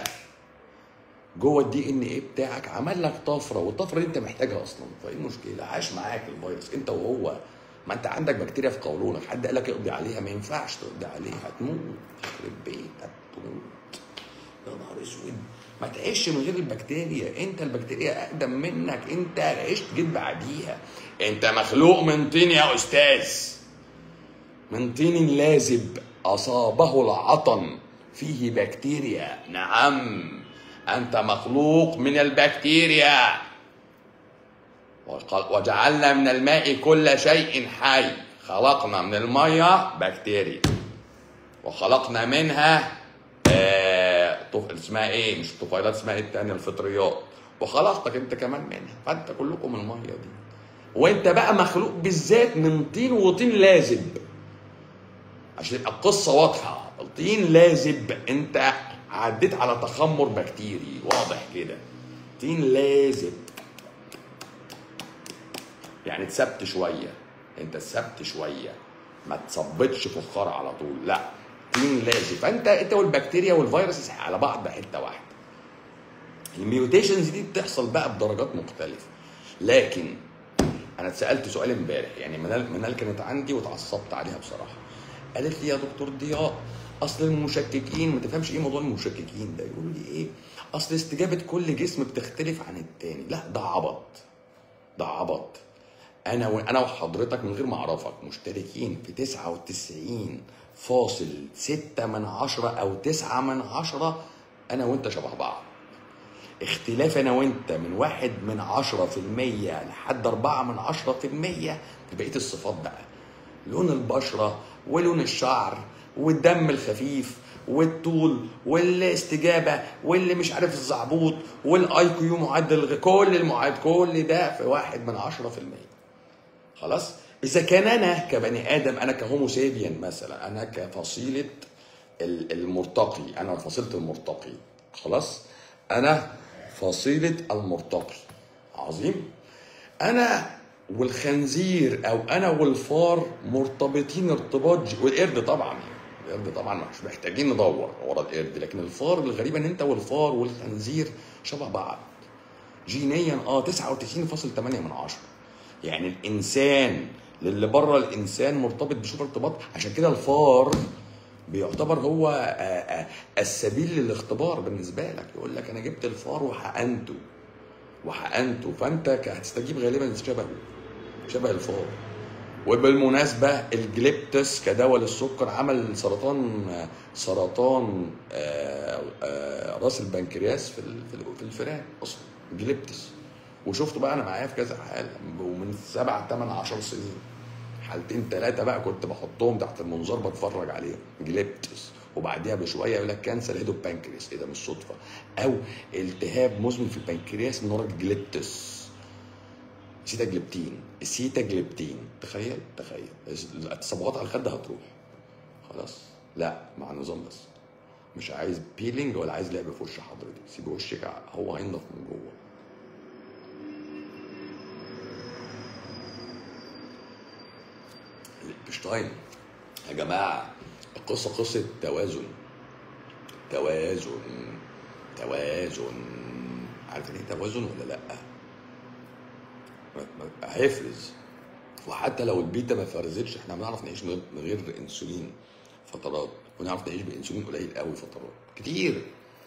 جوه الدي ان ايه بتاعك عمل لك طفره والطفره دي انت محتاجها اصلا فايه المشكله عاش معاك الفيروس انت وهو ما انت عندك بكتيريا في قولونك حد قال لك اقضي عليها ما ينفعش تقضي عليها هتموت يخرب بيتك تموت يا نهار اسود ما تعيش من غير البكتيريا انت البكتيريا اقدم منك انت عشت جيت بعديها انت مخلوق من طين يا استاذ من طين لازب اصابه العطن فيه بكتيريا نعم انت مخلوق من البكتيريا وقال- وجعلنا من الماء كل شيء حي خلقنا من الميه بكتيريا وخلقنا منها آه طف... اسمها ايه مش طفيلات اسمها ايه التانية الفطريات وخلقتك انت كمان منها فانت كلكم الميه دي وانت بقى مخلوق بالذات من طين وطين لازب عشان تبقى القصه واضحه الطين لازب انت عديت على تخمر بكتيري واضح كده طين لازب يعني اتسبت شويه انت اتسبت شويه ما تصبتش فخار على طول لا طين لازب فانت انت والبكتيريا والفيروس على بعض حته واحده الميوتيشنز دي بتحصل بقى بدرجات مختلفه لكن انا اتسالت سؤال امبارح يعني منال منال كانت عندي واتعصبت عليها بصراحه قالت لي يا دكتور ضياء اصل المشككين ما تفهمش ايه موضوع المشككين ده يقولوا لي ايه اصل استجابه كل جسم بتختلف عن التاني لا ده عبط ده عبط انا و... انا وحضرتك من غير ما اعرفك مشتركين في 99 فاصل ستة من عشرة أو تسعة من عشرة أنا وأنت شبه بعض اختلاف أنا وأنت من واحد من عشرة في المية لحد أربعة من عشرة في المية في بقية الصفات بقى لون البشرة ولون الشعر والدم الخفيف والطول والاستجابة واللي مش عارف الزعبوط والاي كيو معدل الغ- كل المعاد كل ده في واحد من عشرة في المية خلاص اذا كان انا كبني ادم انا كهومو سابيان مثلا انا كفصيله ال- المرتقي انا فصيله المرتقي خلاص انا فصيله المرتقي عظيم انا والخنزير او انا والفار مرتبطين ارتباط ج- والقرد طبعا القرد طبعا مش محتاجين ندور ورا القرد لكن الفار الغريب ان انت والفار والخنزير شبه بعض جينيا اه 99.8 من عشرة يعني الانسان للي بره الانسان مرتبط بشبه ارتباط عشان كده الفار بيعتبر هو آه، آه، السبيل للاختبار بالنسبه لك يقول لك انا جبت الفار وحقنته وحقنته فانت ك- هتستجيب غالبا شبهه شبه الفار وبالمناسبة الجليبتس كدواء للسكر عمل سرطان سرطان آه، آه، راس البنكرياس في ال- في ال- في الفئران اصلا جليبتس وشفته بقى انا معايا في كذا حاله ومن سبع ثمان عشر سنين حالتين ثلاثه بقى كنت بحطهم تحت المنظار بتفرج عليهم جليبتس وبعديها بشويه يقول لك كانسر هيدو بانكرياس ايه ده مش صدفه او التهاب مزمن في البنكرياس من ورا الجليبتس سيتاجليبتين السيتاجليبتين تخيل تخيل التصبغات على الخد هتروح خلاص لا مع النظام بس مش عايز بيلينج ولا عايز لعب في وش حضرتك سيب وشك ع- هو هينضف من جوه البشتاين يا جماعه القصه قصه توازن توازن توازن عارفين ايه توازن ولا لا؟ ما- ما- هيفرز وحتى لو البيتا ما فرزتش احنا بنعرف نعيش من من غير انسولين فترات ونعرف نعيش بانسولين قليل قوي فترات كتير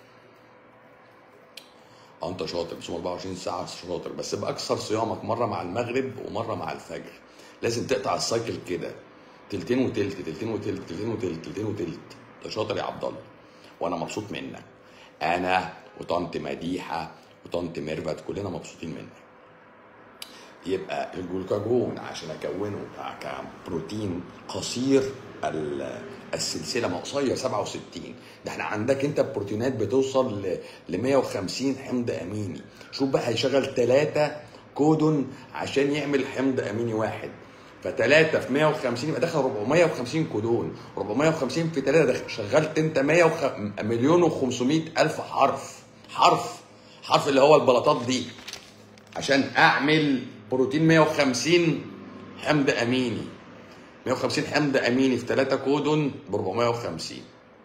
اه انت شاطر بتصوم 24 ساعه شاطر بس باكثر صيامك مره مع المغرب ومره مع الفجر لازم تقطع السايكل كده تلتين وتلت تلتين وتلت تلتين وتلت تلتين وتلت انت شاطر يا عبد الله وانا مبسوط منك انا وطنط مديحه وطنط ميرفت كلنا مبسوطين منك يبقى الجلوكاجون عشان اكونه ك- كبروتين قصير ال- السلسله ما قصير 67 ده احنا عندك انت بروتينات بتوصل ل- ل 150 حمض اميني شوف بقى هيشغل ثلاثه كودون عشان يعمل حمض اميني واحد فتلاتة في 150 يبقى دخل 450 كودون 450 في 3 شغلت انت 100 وخ... مليون و500 الف حرف حرف حرف اللي هو البلاطات دي عشان اعمل بروتين 150 حمض اميني 150 حمض اميني في 3 كودون ب 450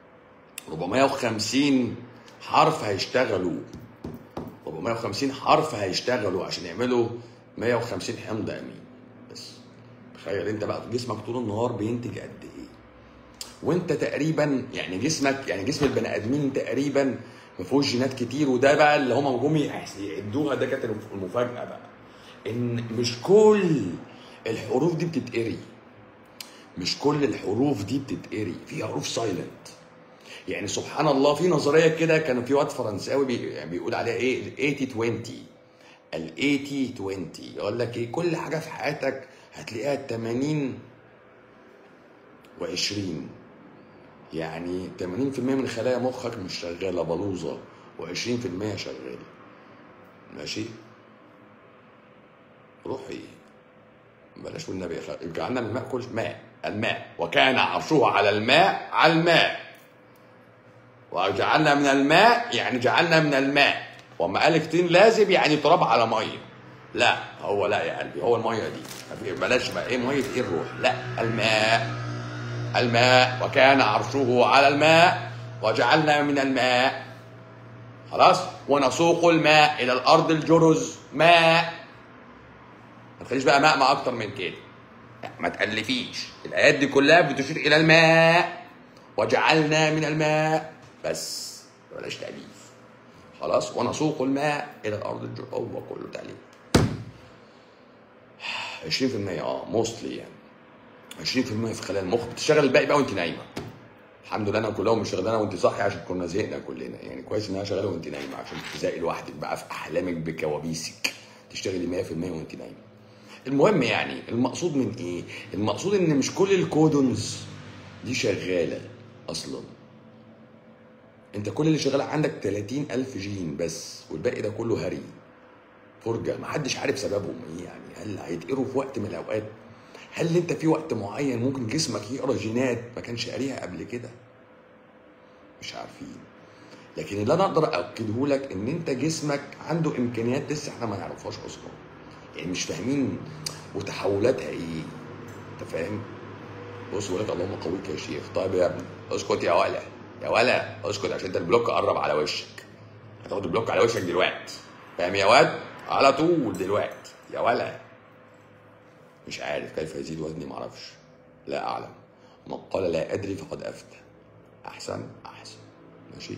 450 حرف هيشتغلوا 450 حرف هيشتغلوا عشان يعملوا 150 حمض امين بس تخيل انت بقى جسمك طول النهار بينتج قد ايه وانت تقريبا يعني جسمك يعني جسم البني ادمين تقريبا ما فيهوش جينات كتير وده بقى اللي هم جم يحس- يعدوها ده كانت المفاجاه بقى ان مش كل الحروف دي بتتقري مش كل الحروف دي بتتقري في حروف سايلنت يعني سبحان الله في نظريه كده كان في واد فرنساوي بي يعني بيقول عليها ايه ال 80 20 ال 80 20 يقول لك ايه كل حاجه في حياتك هتلاقيها 80 و20 يعني 80% من خلايا مخك مش شغاله بلوظه و20% شغاله ماشي روحي بلاش والنبي يا خ- جعلنا من الماء كل ماء الماء وكان عرشه على الماء على الماء وجعلنا من الماء يعني جعلنا من الماء وما قال كتير لازم يعني تراب على ميه لا هو لا يا قلبي هو الميه دي ما في- بلاش بقى ايه ميه ايه الروح لا الماء الماء وكان عرشه على الماء وجعلنا من الماء خلاص ونسوق الماء الى الارض الجرز ماء ما تخليش بقى ماء ما اكتر من كده ما تألفيش الآيات دي كلها بتشير إلى الماء وجعلنا من الماء بس بلاش تأليف خلاص ونسوق الماء إلى الأرض الجر هو كله تأليف 20% اه موستلي يعني 20% في خلايا المخ بتشتغل الباقي بقى وانت نايمه الحمد لله انا كلها مش شغلانه وانت صاحيه عشان كنا زهقنا كلنا يعني كويس انها شغاله وانت نايمه عشان تزهقي لوحدك بقى في احلامك بكوابيسك تشتغلي 100% وانت نايمه المهم يعني المقصود من ايه؟ المقصود ان مش كل الكودونز دي شغاله اصلا انت كل اللي شغال عندك 30 الف جين بس والباقي ده كله هري فرجه محدش عارف سببهم ايه يعني هل هيتقروا في وقت من الاوقات هل انت في وقت معين ممكن جسمك يقرا جينات ما كانش قاريها قبل كده مش عارفين لكن اللي انا اقدر اكده لك ان انت جسمك عنده امكانيات لسه احنا ما نعرفهاش اصلا يعني مش فاهمين وتحولاتها ايه انت فاهم بص بقول لك اللهم قويك يا شيخ طيب يا ابني اسكت يا ولا يا ولا اسكت عشان انت البلوك قرب على وشك هتاخد البلوك على وشك دلوقتي فاهم يا واد على طول دلوقتي يا ولا مش عارف كيف يزيد وزني معرفش لا اعلم من قال لا ادري فقد افتى احسن احسن ماشي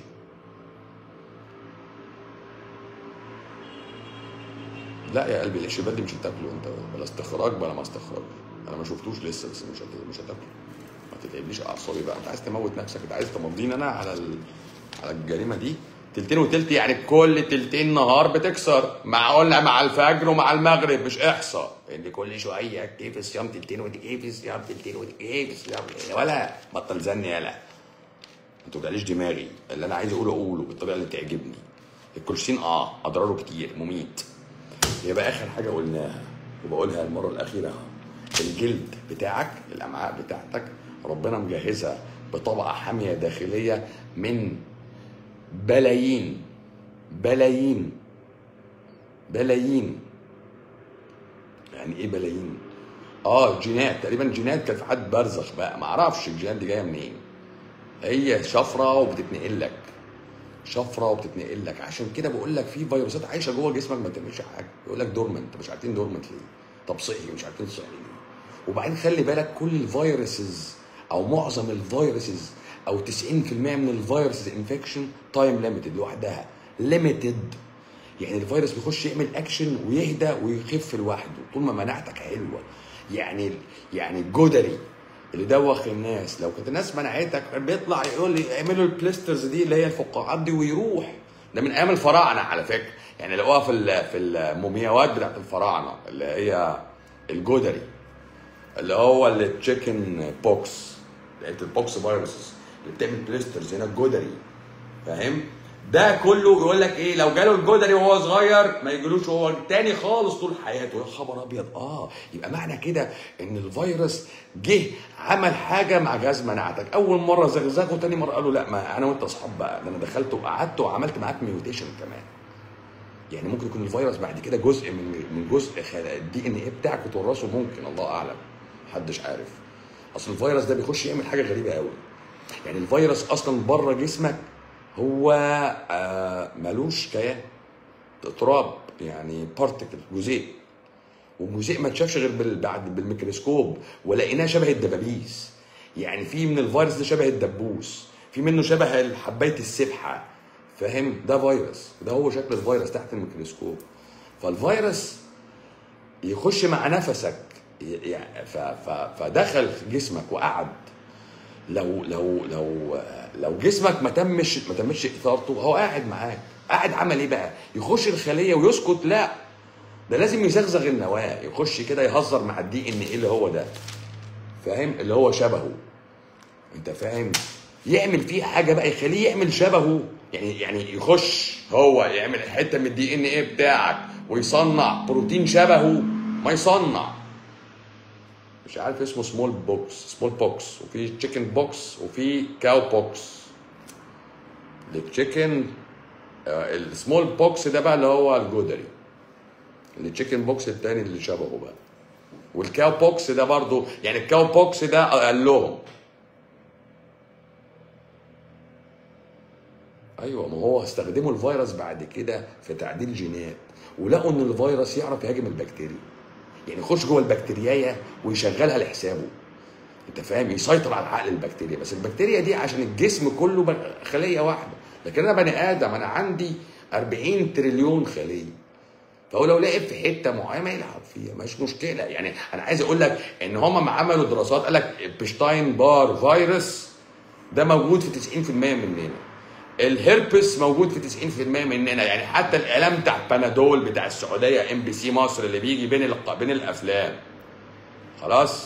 لا يا قلبي العيش البلدي مش هتاكله انت بلا استخراج بلا ما استخراج انا ما شفتوش لسه بس مش هت- مش هتاكله ما تتعبليش اعصابي بقى انت عايز تموت نفسك انت عايز تمضيني انا على ال... على الجريمه دي تلتين وتلت يعني كل تلتين نهار بتكسر مع قلنا مع الفجر ومع المغرب مش احصاء ان كل شويه كيف الصيام تلتين وت- كيف الصيام تلتين وت- كيف الصيام ولا بطل زن يالا ما توجعليش دماغي اللي انا عايز اقوله اقوله بالطريقه اللي تعجبني الكولشين اه اضراره كتير مميت يبقى اخر حاجه قلناها وبقولها المره الاخيره اهو الجلد بتاعك الامعاء بتاعتك ربنا مجهزها بطبقه حاميه داخليه من بلايين بلايين بلايين يعني ايه بلايين اه جينات تقريبا جينات كانت في حد برزخ بقى ما اعرفش الجينات دي جايه منين هي شفره وبتتنقل لك شفره وبتتنقل لك عشان كده بقول لك في فيروسات عايشه جوه جسمك ما بتعملش حاجه يقول لك دورمنت مش عارفين دورمنت ليه طب صحي مش عارفين صحي ليه وبعدين خلي بالك كل الفيروسز او معظم الفيروسز او 90% من الفيروسز انفكشن تايم ليميتد لوحدها ليميتد يعني الفيروس بيخش يعمل اكشن ويهدى ويخف لوحده طول ما مناعتك حلوه يعني يعني الجدري اللي دوخ الناس لو كانت الناس مناعتك بيطلع يقول لي اعملوا البليسترز دي اللي هي الفقاعات دي ويروح ده من ايام الفراعنه على فكره يعني لقوها في ال- في المومياوات بتاعت الفراعنه اللي هي الجدري اللي هو التشيكن بوكس لقيت البوكس فيروسز اللي بتعمل بليسترز هنا الجدري فاهم ده كله يقول لك ايه لو جاله الجدري وهو صغير ما يجيلوش وهو تاني خالص طول حياته يا خبر ابيض اه يبقى معنى كده ان الفيروس جه عمل حاجه مع جهاز مناعتك اول مره زغزغه تاني مره قالوا لا ما انا وانت اصحاب بقى ده انا دخلت وقعدت وعملت معاك ميوتيشن كمان يعني ممكن يكون الفيروس بعد كده جزء من من جزء الدي ان ايه بتاعك وتورثه ممكن الله اعلم محدش عارف اصل الفيروس ده بيخش يعمل حاجه غريبه قوي يعني الفيروس اصلا بره جسمك هو آه ملوش كيان تراب يعني بارتكل جزيء وجزيء ما اتشافش غير بال- بعد بالميكروسكوب ولقيناه شبه الدبابيس يعني في من الفيروس ده شبه الدبوس في منه شبه حبايه السبحه فاهم ده فيروس ده هو شكل الفيروس تحت الميكروسكوب فالفيروس يخش مع نفسك ي- يعني ف- ف- فدخل جسمك وقعد لو لو لو لو جسمك ما تمش ما تمش اثارته هو قاعد معاك قاعد عمل ايه بقى يخش الخليه ويسكت لا ده لازم يزغزغ النواه يخش كده يهزر مع الدي ان ايه اللي هو ده فاهم اللي هو شبهه انت فاهم يعمل فيه حاجه بقى يخليه يعمل شبهه يعني يعني يخش هو يعمل حته من الدي ان ايه بتاعك ويصنع بروتين شبهه ما يصنع مش عارف اسمه سمول بوكس سمول بوكس وفي تشيكن بوكس وفي كاو بوكس التشيكن السمول بوكس ده بقى اللي هو الجدري التشيكن بوكس التاني اللي شبهه بقى والكاو بوكس ده برضو يعني الكاو بوكس ده قال لهم ايوه ما هو استخدموا الفيروس بعد كده في تعديل جينات ولقوا ان الفيروس يعرف يهاجم البكتيريا يعني يخش جوه البكتيريايه ويشغلها لحسابه انت فاهم يسيطر على عقل البكتيريا بس البكتيريا دي عشان الجسم كله بق- خليه واحده لكن انا بني ادم انا عندي 40 تريليون خليه فهو لو لعب في حته معينه يلعب فيها مش مشكله يعني انا عايز اقول لك ان هم ما عملوا دراسات قال لك بشتاين بار فيروس ده موجود في 90% مننا الهربس موجود في 90% مننا يعني حتى الاعلام بتاع بنادول بتاع السعوديه ام بي سي مصر اللي بيجي بين الق- بين الافلام خلاص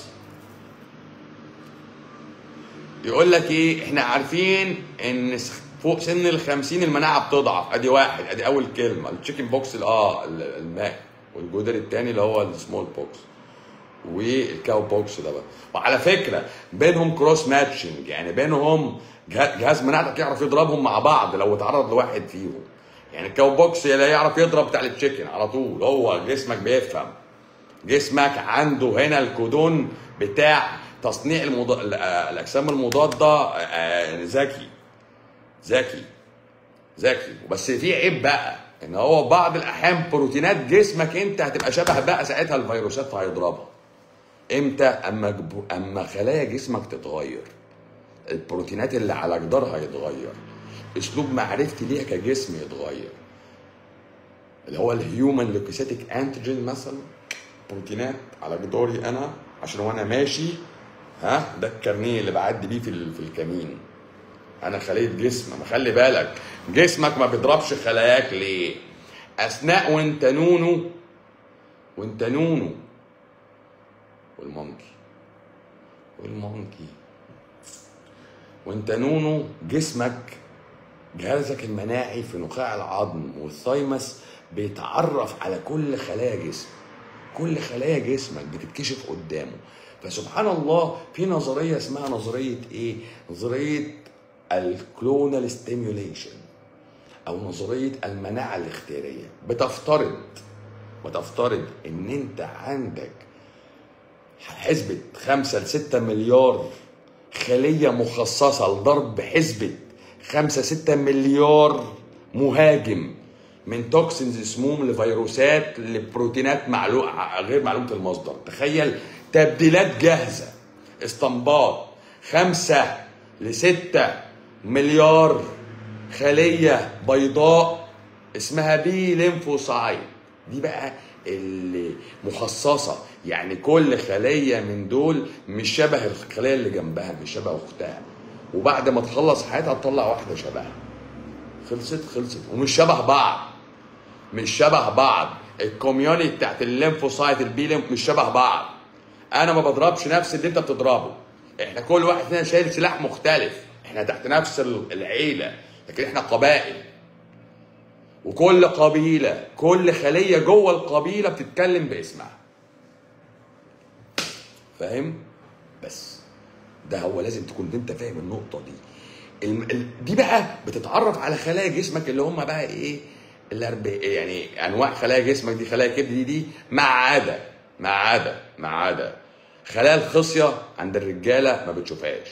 يقول لك ايه احنا عارفين ان س- فوق سن ال 50 المناعه بتضعف ادي واحد ادي اول كلمه التشيكن بوكس ال- اه ال- الماء والجدر الثاني اللي هو السمول بوكس والكاو بوكس ده بقى وعلى فكره بينهم كروس ماتشنج يعني بينهم جه- جهاز مناعتك يعرف يضربهم مع بعض لو اتعرض لواحد فيهم يعني الكاو بوكس لا يعرف يضرب بتاع التشيكن على طول هو جسمك بيفهم جسمك عنده هنا الكودون بتاع تصنيع المض... ال- آه، الاجسام المضاده آه، ذكي ذكي ذكي بس في عيب بقى ان هو بعض الاحيان بروتينات جسمك انت هتبقى شبه بقى ساعتها الفيروسات فهيضربها امتى اما جب... اما خلايا جسمك تتغير البروتينات اللي على جدارها يتغير اسلوب معرفتي ليها كجسم يتغير اللي هو الهيومن ليوكوسيتيك انتيجين مثلا بروتينات على جداري انا عشان وانا ماشي ها ده الكارنيه اللي بعدي بيه في ال- في الكمين انا خليه جسم ما خلي بالك جسمك ما بيضربش خلاياك ليه اثناء وانت نونو وانت نونو والمونكي والمونكي وانت نونو جسمك جهازك المناعي في نخاع العظم والثايمس بيتعرف على كل خلايا جسمك كل خلايا جسمك بتتكشف قدامه فسبحان الله في نظريه اسمها نظريه ايه نظريه الكلونال ستيميوليشن او نظريه المناعه الاختياريه بتفترض بتفترض ان انت عندك حسبة خمسة لستة مليار خلية مخصصة لضرب حسبة خمسة ستة مليار مهاجم من توكسينز سموم لفيروسات لبروتينات معلومة غير معلومة المصدر تخيل تبديلات جاهزه استنباط خمسة لستة مليار خلية بيضاء اسمها بي ليمفوسايت دي بقى اللي مخصصة يعني كل خلية من دول مش شبه الخلية اللي جنبها مش شبه أختها وبعد ما تخلص حياتها تطلع واحدة شبهها خلصت خلصت ومش شبه بعض مش شبه بعض الكوميونتي بتاعت الليمفوسايت البي ليمف مش شبه بعض انا ما بضربش نفس اللي انت بتضربه احنا كل واحد فينا شايل سلاح مختلف احنا تحت نفس العيله لكن احنا قبائل وكل قبيله كل خليه جوه القبيله بتتكلم باسمها فاهم بس ده هو لازم تكون انت فاهم النقطه دي الم... ال... دي بقى بتتعرف على خلايا جسمك اللي هم بقى ايه الأرب... يعني انواع خلايا جسمك دي خلايا كبد دي دي ما عدا ما عدا ما عدا خلايا الخصيه عند الرجاله ما بتشوفهاش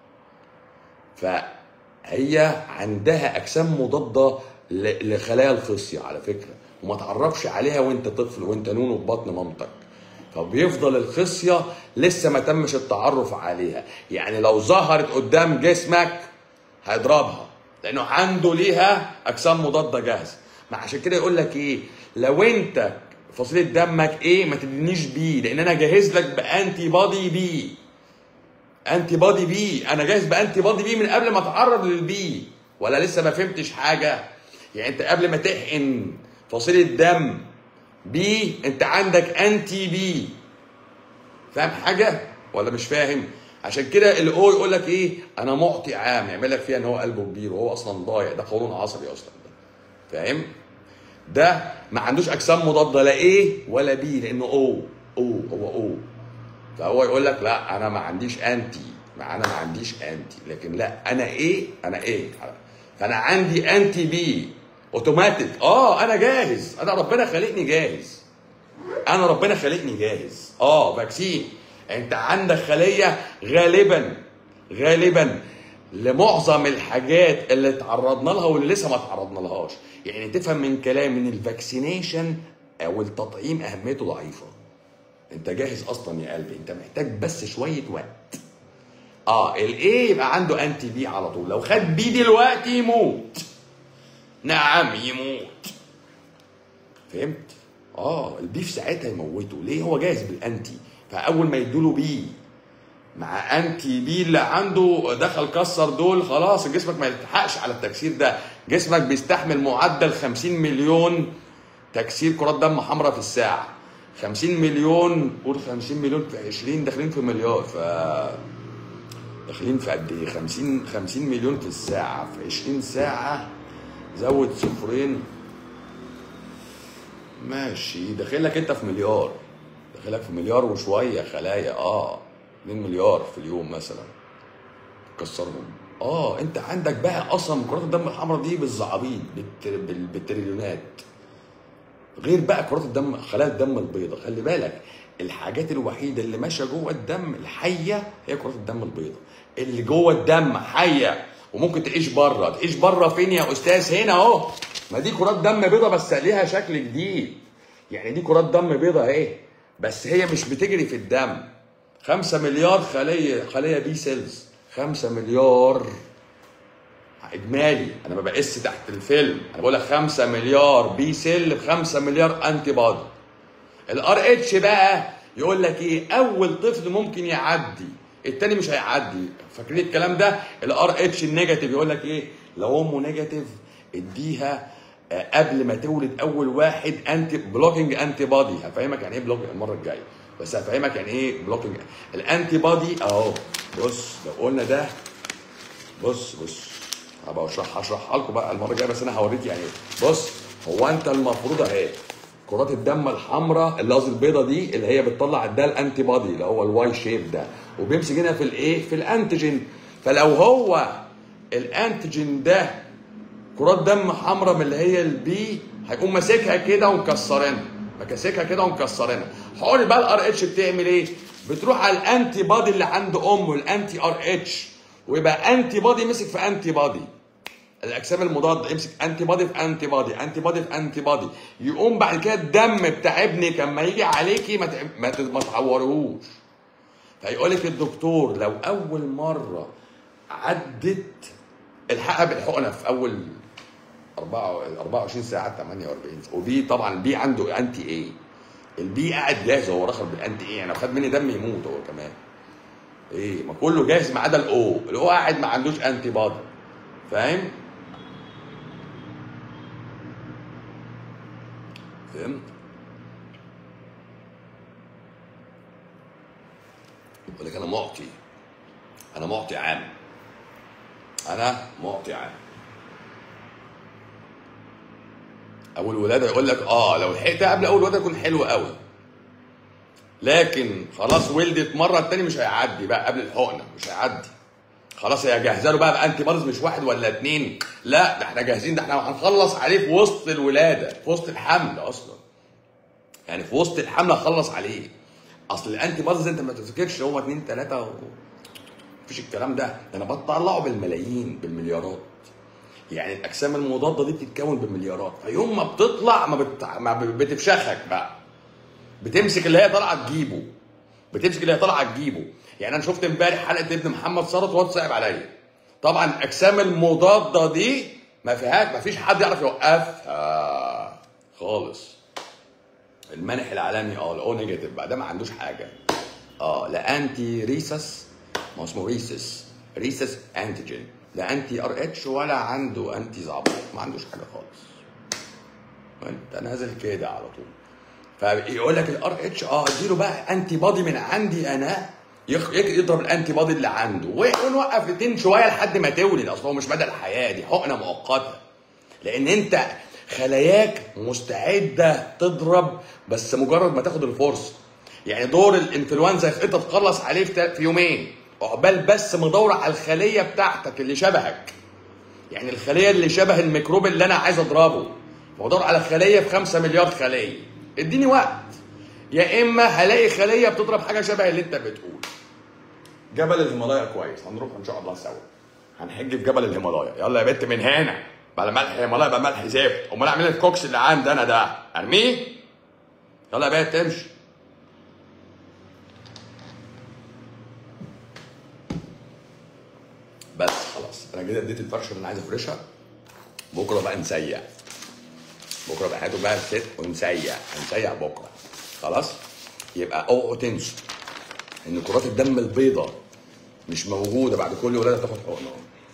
فهي عندها اجسام مضاده ل- لخلايا الخصيه على فكره وما تعرفش عليها وانت طفل وانت نونو في بطن مامتك فبيفضل الخصيه لسه ما تمش التعرف عليها يعني لو ظهرت قدام جسمك هيضربها لانه عنده ليها اجسام مضاده جاهزه ما عشان كده يقول لك ايه لو انت فصيله دمك ايه ما تدينيش بيه لان انا جاهز لك بانتي بادي بي انتي بادي بي انا جاهز بانتي بادي بي من قبل ما اتعرض للبي ولا لسه ما فهمتش حاجه يعني انت قبل ما تحقن فصيله دم بي انت عندك انتي بي فاهم حاجه ولا مش فاهم عشان كده الاو يقول لك ايه انا معطي عام يعمل لك فيها ان هو قلبه كبير وهو اصلا ضايع ده قولون عصبي اصلا ده فاهم ده ما عندوش اجسام مضاده لا ايه ولا بي لانه او او هو او فهو يقول لك لا انا ما عنديش انتي ما انا ما عنديش انتي لكن لا انا ايه انا ايه فانا عندي انتي بي اوتوماتيك اه انا جاهز انا ربنا خلقني جاهز انا ربنا خلقني جاهز اه فاكسين انت عندك خليه غالبا غالبا لمعظم الحاجات اللي تعرضنا لها واللي لسه ما تعرضنا لهاش يعني تفهم من كلام ان الفاكسينيشن او التطعيم اهميته ضعيفه انت جاهز اصلا يا قلبي انت محتاج بس شويه وقت اه الايه يبقى عنده انتي بي على طول لو خد بي دلوقتي يموت نعم يموت فهمت اه البي في ساعتها يموته ليه هو جاهز بالانتي فاول ما يدوله بي مع انتي بي اللي عنده دخل كسر دول خلاص جسمك ما يلتحقش على التكسير ده جسمك بيستحمل معدل 50 مليون تكسير كرات دم حمراء في الساعه 50 مليون قول 50 مليون في 20 داخلين في مليار ف داخلين في قد ايه 50 50 مليون في الساعه في 20 ساعه زود صفرين ماشي داخلك انت في مليار داخلك في مليار وشويه خلايا اه 2 مليار في اليوم مثلا كسرهم اه انت عندك بقى اصلا كرات الدم الحمراء دي بالزعابيط بالتر... بال- بالتريليونات غير بقى كرات الدم خلايا الدم البيضاء خلي بالك الحاجات الوحيده اللي ماشيه جوه الدم الحيه هي كرات الدم البيضاء اللي جوه الدم حيه وممكن تعيش بره تعيش بره فين يا استاذ هنا اهو ما دي كرات دم بيضاء بس ليها شكل جديد يعني دي كرات دم بيضاء اهي بس هي مش بتجري في الدم خمسة مليار خلية خلية بي سيلز خمسة مليار اجمالي انا ما بقيس تحت الفيلم انا بقول لك 5 مليار بي سيل ب 5 مليار انتي بادي الار اتش بقى يقول لك ايه اول طفل ممكن يعدي التاني مش هيعدي فاكرين الكلام ده الار اتش النيجاتيف يقول لك ايه لو امه نيجاتيف اديها آه، قبل ما تولد اول واحد انتي بلوكينج انتي بادي هفهمك يعني ايه بلوكينج المره الجايه بس هفهمك يعني ايه بلوكينج الانتي بادي اهو بص لو قلنا ده بص بص هبقى اشرح هشرحها لكم بقى المره الجايه بس انا هوريك يعني ايه بص هو انت المفروض اهي كرات الدم الحمراء اللي قصدي البيضه دي اللي هي بتطلع ده الانتي بادي اللي هو الواي شيب ده وبيمسك هنا في الايه في الانتيجين فلو هو الانتيجين ده كرات دم حمراء من اللي هي البي هيقوم ماسكها كده ومكسرينها ماسكها كده ومكسرينها حوار بقى الار اتش بتعمل ايه بتروح على الانتي بادي اللي عند امه الانتي ار اتش ويبقى انتي بادي مسك في انتي بادي الاجسام المضاده يمسك انتي بادي في انتي بادي انتي بادي في انتي بادي يقوم بعد كده الدم بتاع ابنك لما يجي عليكي ما تع- ما ت- ما تعورهوش فيقول لك الدكتور لو اول مره عدت الحقها بالحقنه في اول 24 ساعه 48 ساعه وبي طبعا البي عنده انتي ايه البي قاعد جاهز هو رخر بالانتي ايه يعني لو خد مني دم يموت هو كمان ايه ما كله جاهز ما عدا الاو الاو قاعد ما عندوش انتي بادي فاهم فهمت يقول لك انا معطي انا معطي عام انا معطي عام اول ولاده يقول لك اه لو لحقتها قبل اول ولاده يكون حلو قوي لكن خلاص ولدت مره التاني مش هيعدي بقى قبل الحقنه مش هيعدي خلاص هي جاهزه له بقى بانتي بارز مش واحد ولا اتنين لا ده احنا جاهزين ده احنا هنخلص عليه في وسط الولاده في وسط الحمل اصلا يعني في وسط الحمل اخلص عليه اصل الانتي بارز انت ما تفتكرش هو اتنين تلاته و... مفيش الكلام ده ده انا بطلعه بالملايين بالمليارات يعني الاجسام المضاده دي بتتكون بالمليارات فيوم ما بتطلع ما, بت... ما بتفشخك بقى بتمسك اللي هي طالعه تجيبه بتمسك اللي هي طالعه تجيبه يعني انا شفت امبارح حلقه ابن محمد ثروت وهو صعب عليا طبعا الاجسام المضاده دي ما فيهاش ما فيش حد يعرف يوقفها خالص المنح العالمي اه الاو نيجاتيف بقى ده ما عندوش حاجه اه لا انتي ريسس ما اسمه ريسس ريسس انتيجين لا انتي ار اتش ولا عنده انتي زعبط ما عندوش حاجه خالص انت نازل كده على طول فيقول لك الار اتش اه اديله بقى انتي بادي من عندي انا يخ- يك- يضرب الانتي بادي اللي عنده ونوقف الاتنين شويه لحد ما تولد اصل هو مش مدى الحياه دي حقنه مؤقته لان انت خلاياك مستعده تضرب بس مجرد ما تاخد الفرصه يعني دور الانفلونزا انت تخلص عليه في تا- في يومين عقبال بس مدور على الخليه بتاعتك اللي شبهك يعني الخليه اللي شبه الميكروب اللي انا عايز اضربه بدور على خليه في 5 مليار خليه اديني وقت يا اما هلاقي خليه بتضرب حاجه شبه اللي انت بتقول جبل الهيمالايا كويس هنروح ان شاء الله سوا هنحج في جبل الهيمالايا يلا يا بنت من هنا بلا ملح هيمالايا بقى ملح زفت امال اعمل الكوكس اللي عندي انا ده ارميه يلا يا بنت امشي بس خلاص انا كده اديت الفرشه اللي انا عايز افرشها بكره بقى نسيع بكره بقى هاتوا بقى الست ونسيع هنسيع بكره خلاص يبقى اوعوا تنسوا ان كرات الدم البيضاء مش موجوده بعد كل ولاده تاخد حقنه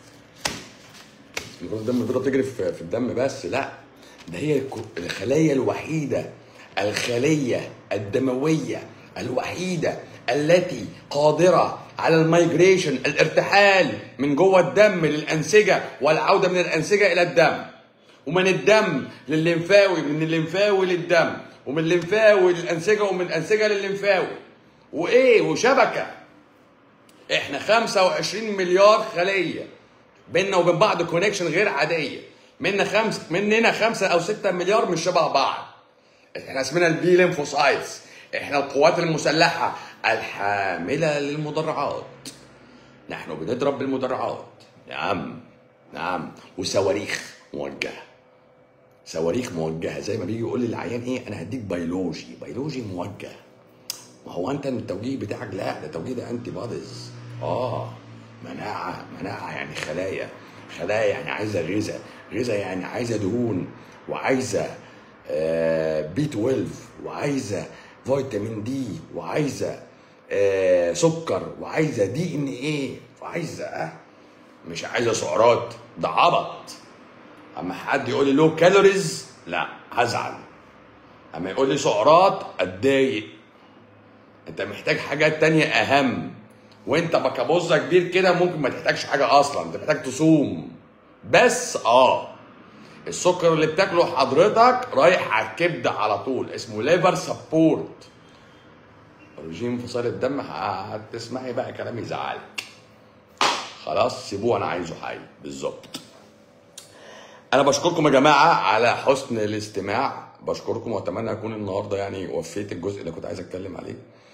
إن كرات الدم البيضاء بتجري في في الدم بس لا ده هي الك- الخلايا الوحيده الخليه الدمويه الوحيده التي قادره على المايجريشن الارتحال من جوه الدم للانسجه والعوده من الانسجه الى الدم ومن الدم للليمفاوي من الليمفاوي للدم ومن الليمفاوي للانسجه ومن الانسجه للليمفاوي وايه وشبكه احنا 25 مليار خليه بيننا وبين بعض كونكشن غير عاديه منا خمس مننا خمسة او ستة مليار مش شبه بعض احنا اسمنا البي ليمفوسايتس احنا القوات المسلحه الحامله للمدرعات نحن بنضرب بالمدرعات نعم نعم وصواريخ موجهه صواريخ موجهه زي ما بيجي يقول لي العيان ايه انا هديك بيولوجي بيولوجي موجه ما هو انت التوجيه بتاعك لا ده توجيه ده انتي بوديز اه مناعه مناعه يعني خلايا خلايا يعني عايزه غذاء غذاء يعني عايزه دهون وعايزه آه بي 12 وعايزه فيتامين دي وعايزه آه سكر وعايزه دي ان ايه وعايزه آه مش عايزه سعرات ده عبط اما حد يقول لي لو كالوريز لا هزعل اما يقول لي سعرات اتضايق انت محتاج حاجات تانية اهم وانت بكابوزة كبير كده ممكن ما تحتاجش حاجة اصلا انت محتاج تصوم بس اه السكر اللي بتاكله حضرتك رايح على الكبد على طول اسمه ليفر سبورت رجيم فصيل الدم ه- هتسمعي بقى كلام يزعلك خلاص سيبوه انا عايزه حي بالظبط انا بشكركم يا جماعه على حسن الاستماع بشكركم واتمنى اكون النهارده يعني وفيت الجزء اللي كنت عايز اتكلم عليه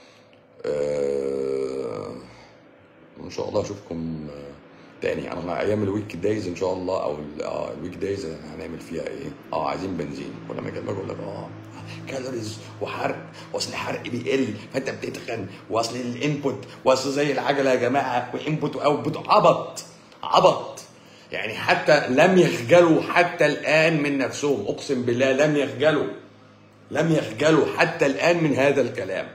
آه، ان شاء الله اشوفكم آه، تاني انا ايام الويك دايز ان شاء الله او ال- اه الويك دايز هنعمل فيها ايه اه عايزين بنزين كل ما اكلمك اقول لك اه كالوريز وحرق واصل الحرق بيقل فانت بتتخن واصل الانبوت واصل زي العجله يا جماعه وانبوت واوتبوت عبط عبط يعني حتى لم يخجلوا حتى الان من نفسهم اقسم بالله لم يخجلوا لم يخجلوا حتى الان من هذا الكلام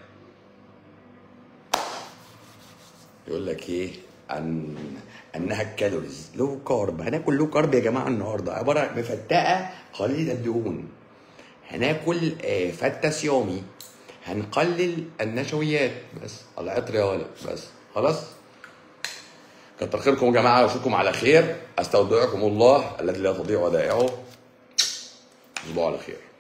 يقول لك ايه عن انها الكالوريز لو كارب هناكل لو كارب يا جماعه النهارده عباره عن مفتقه قليله الدهون هناكل آه، فته صيامي هنقلل النشويات بس العطر يا ولد بس خلاص كتر خيركم يا جماعه واشوفكم على خير استودعكم الله الذي لا تضيع ودائعه تصبحوا على خير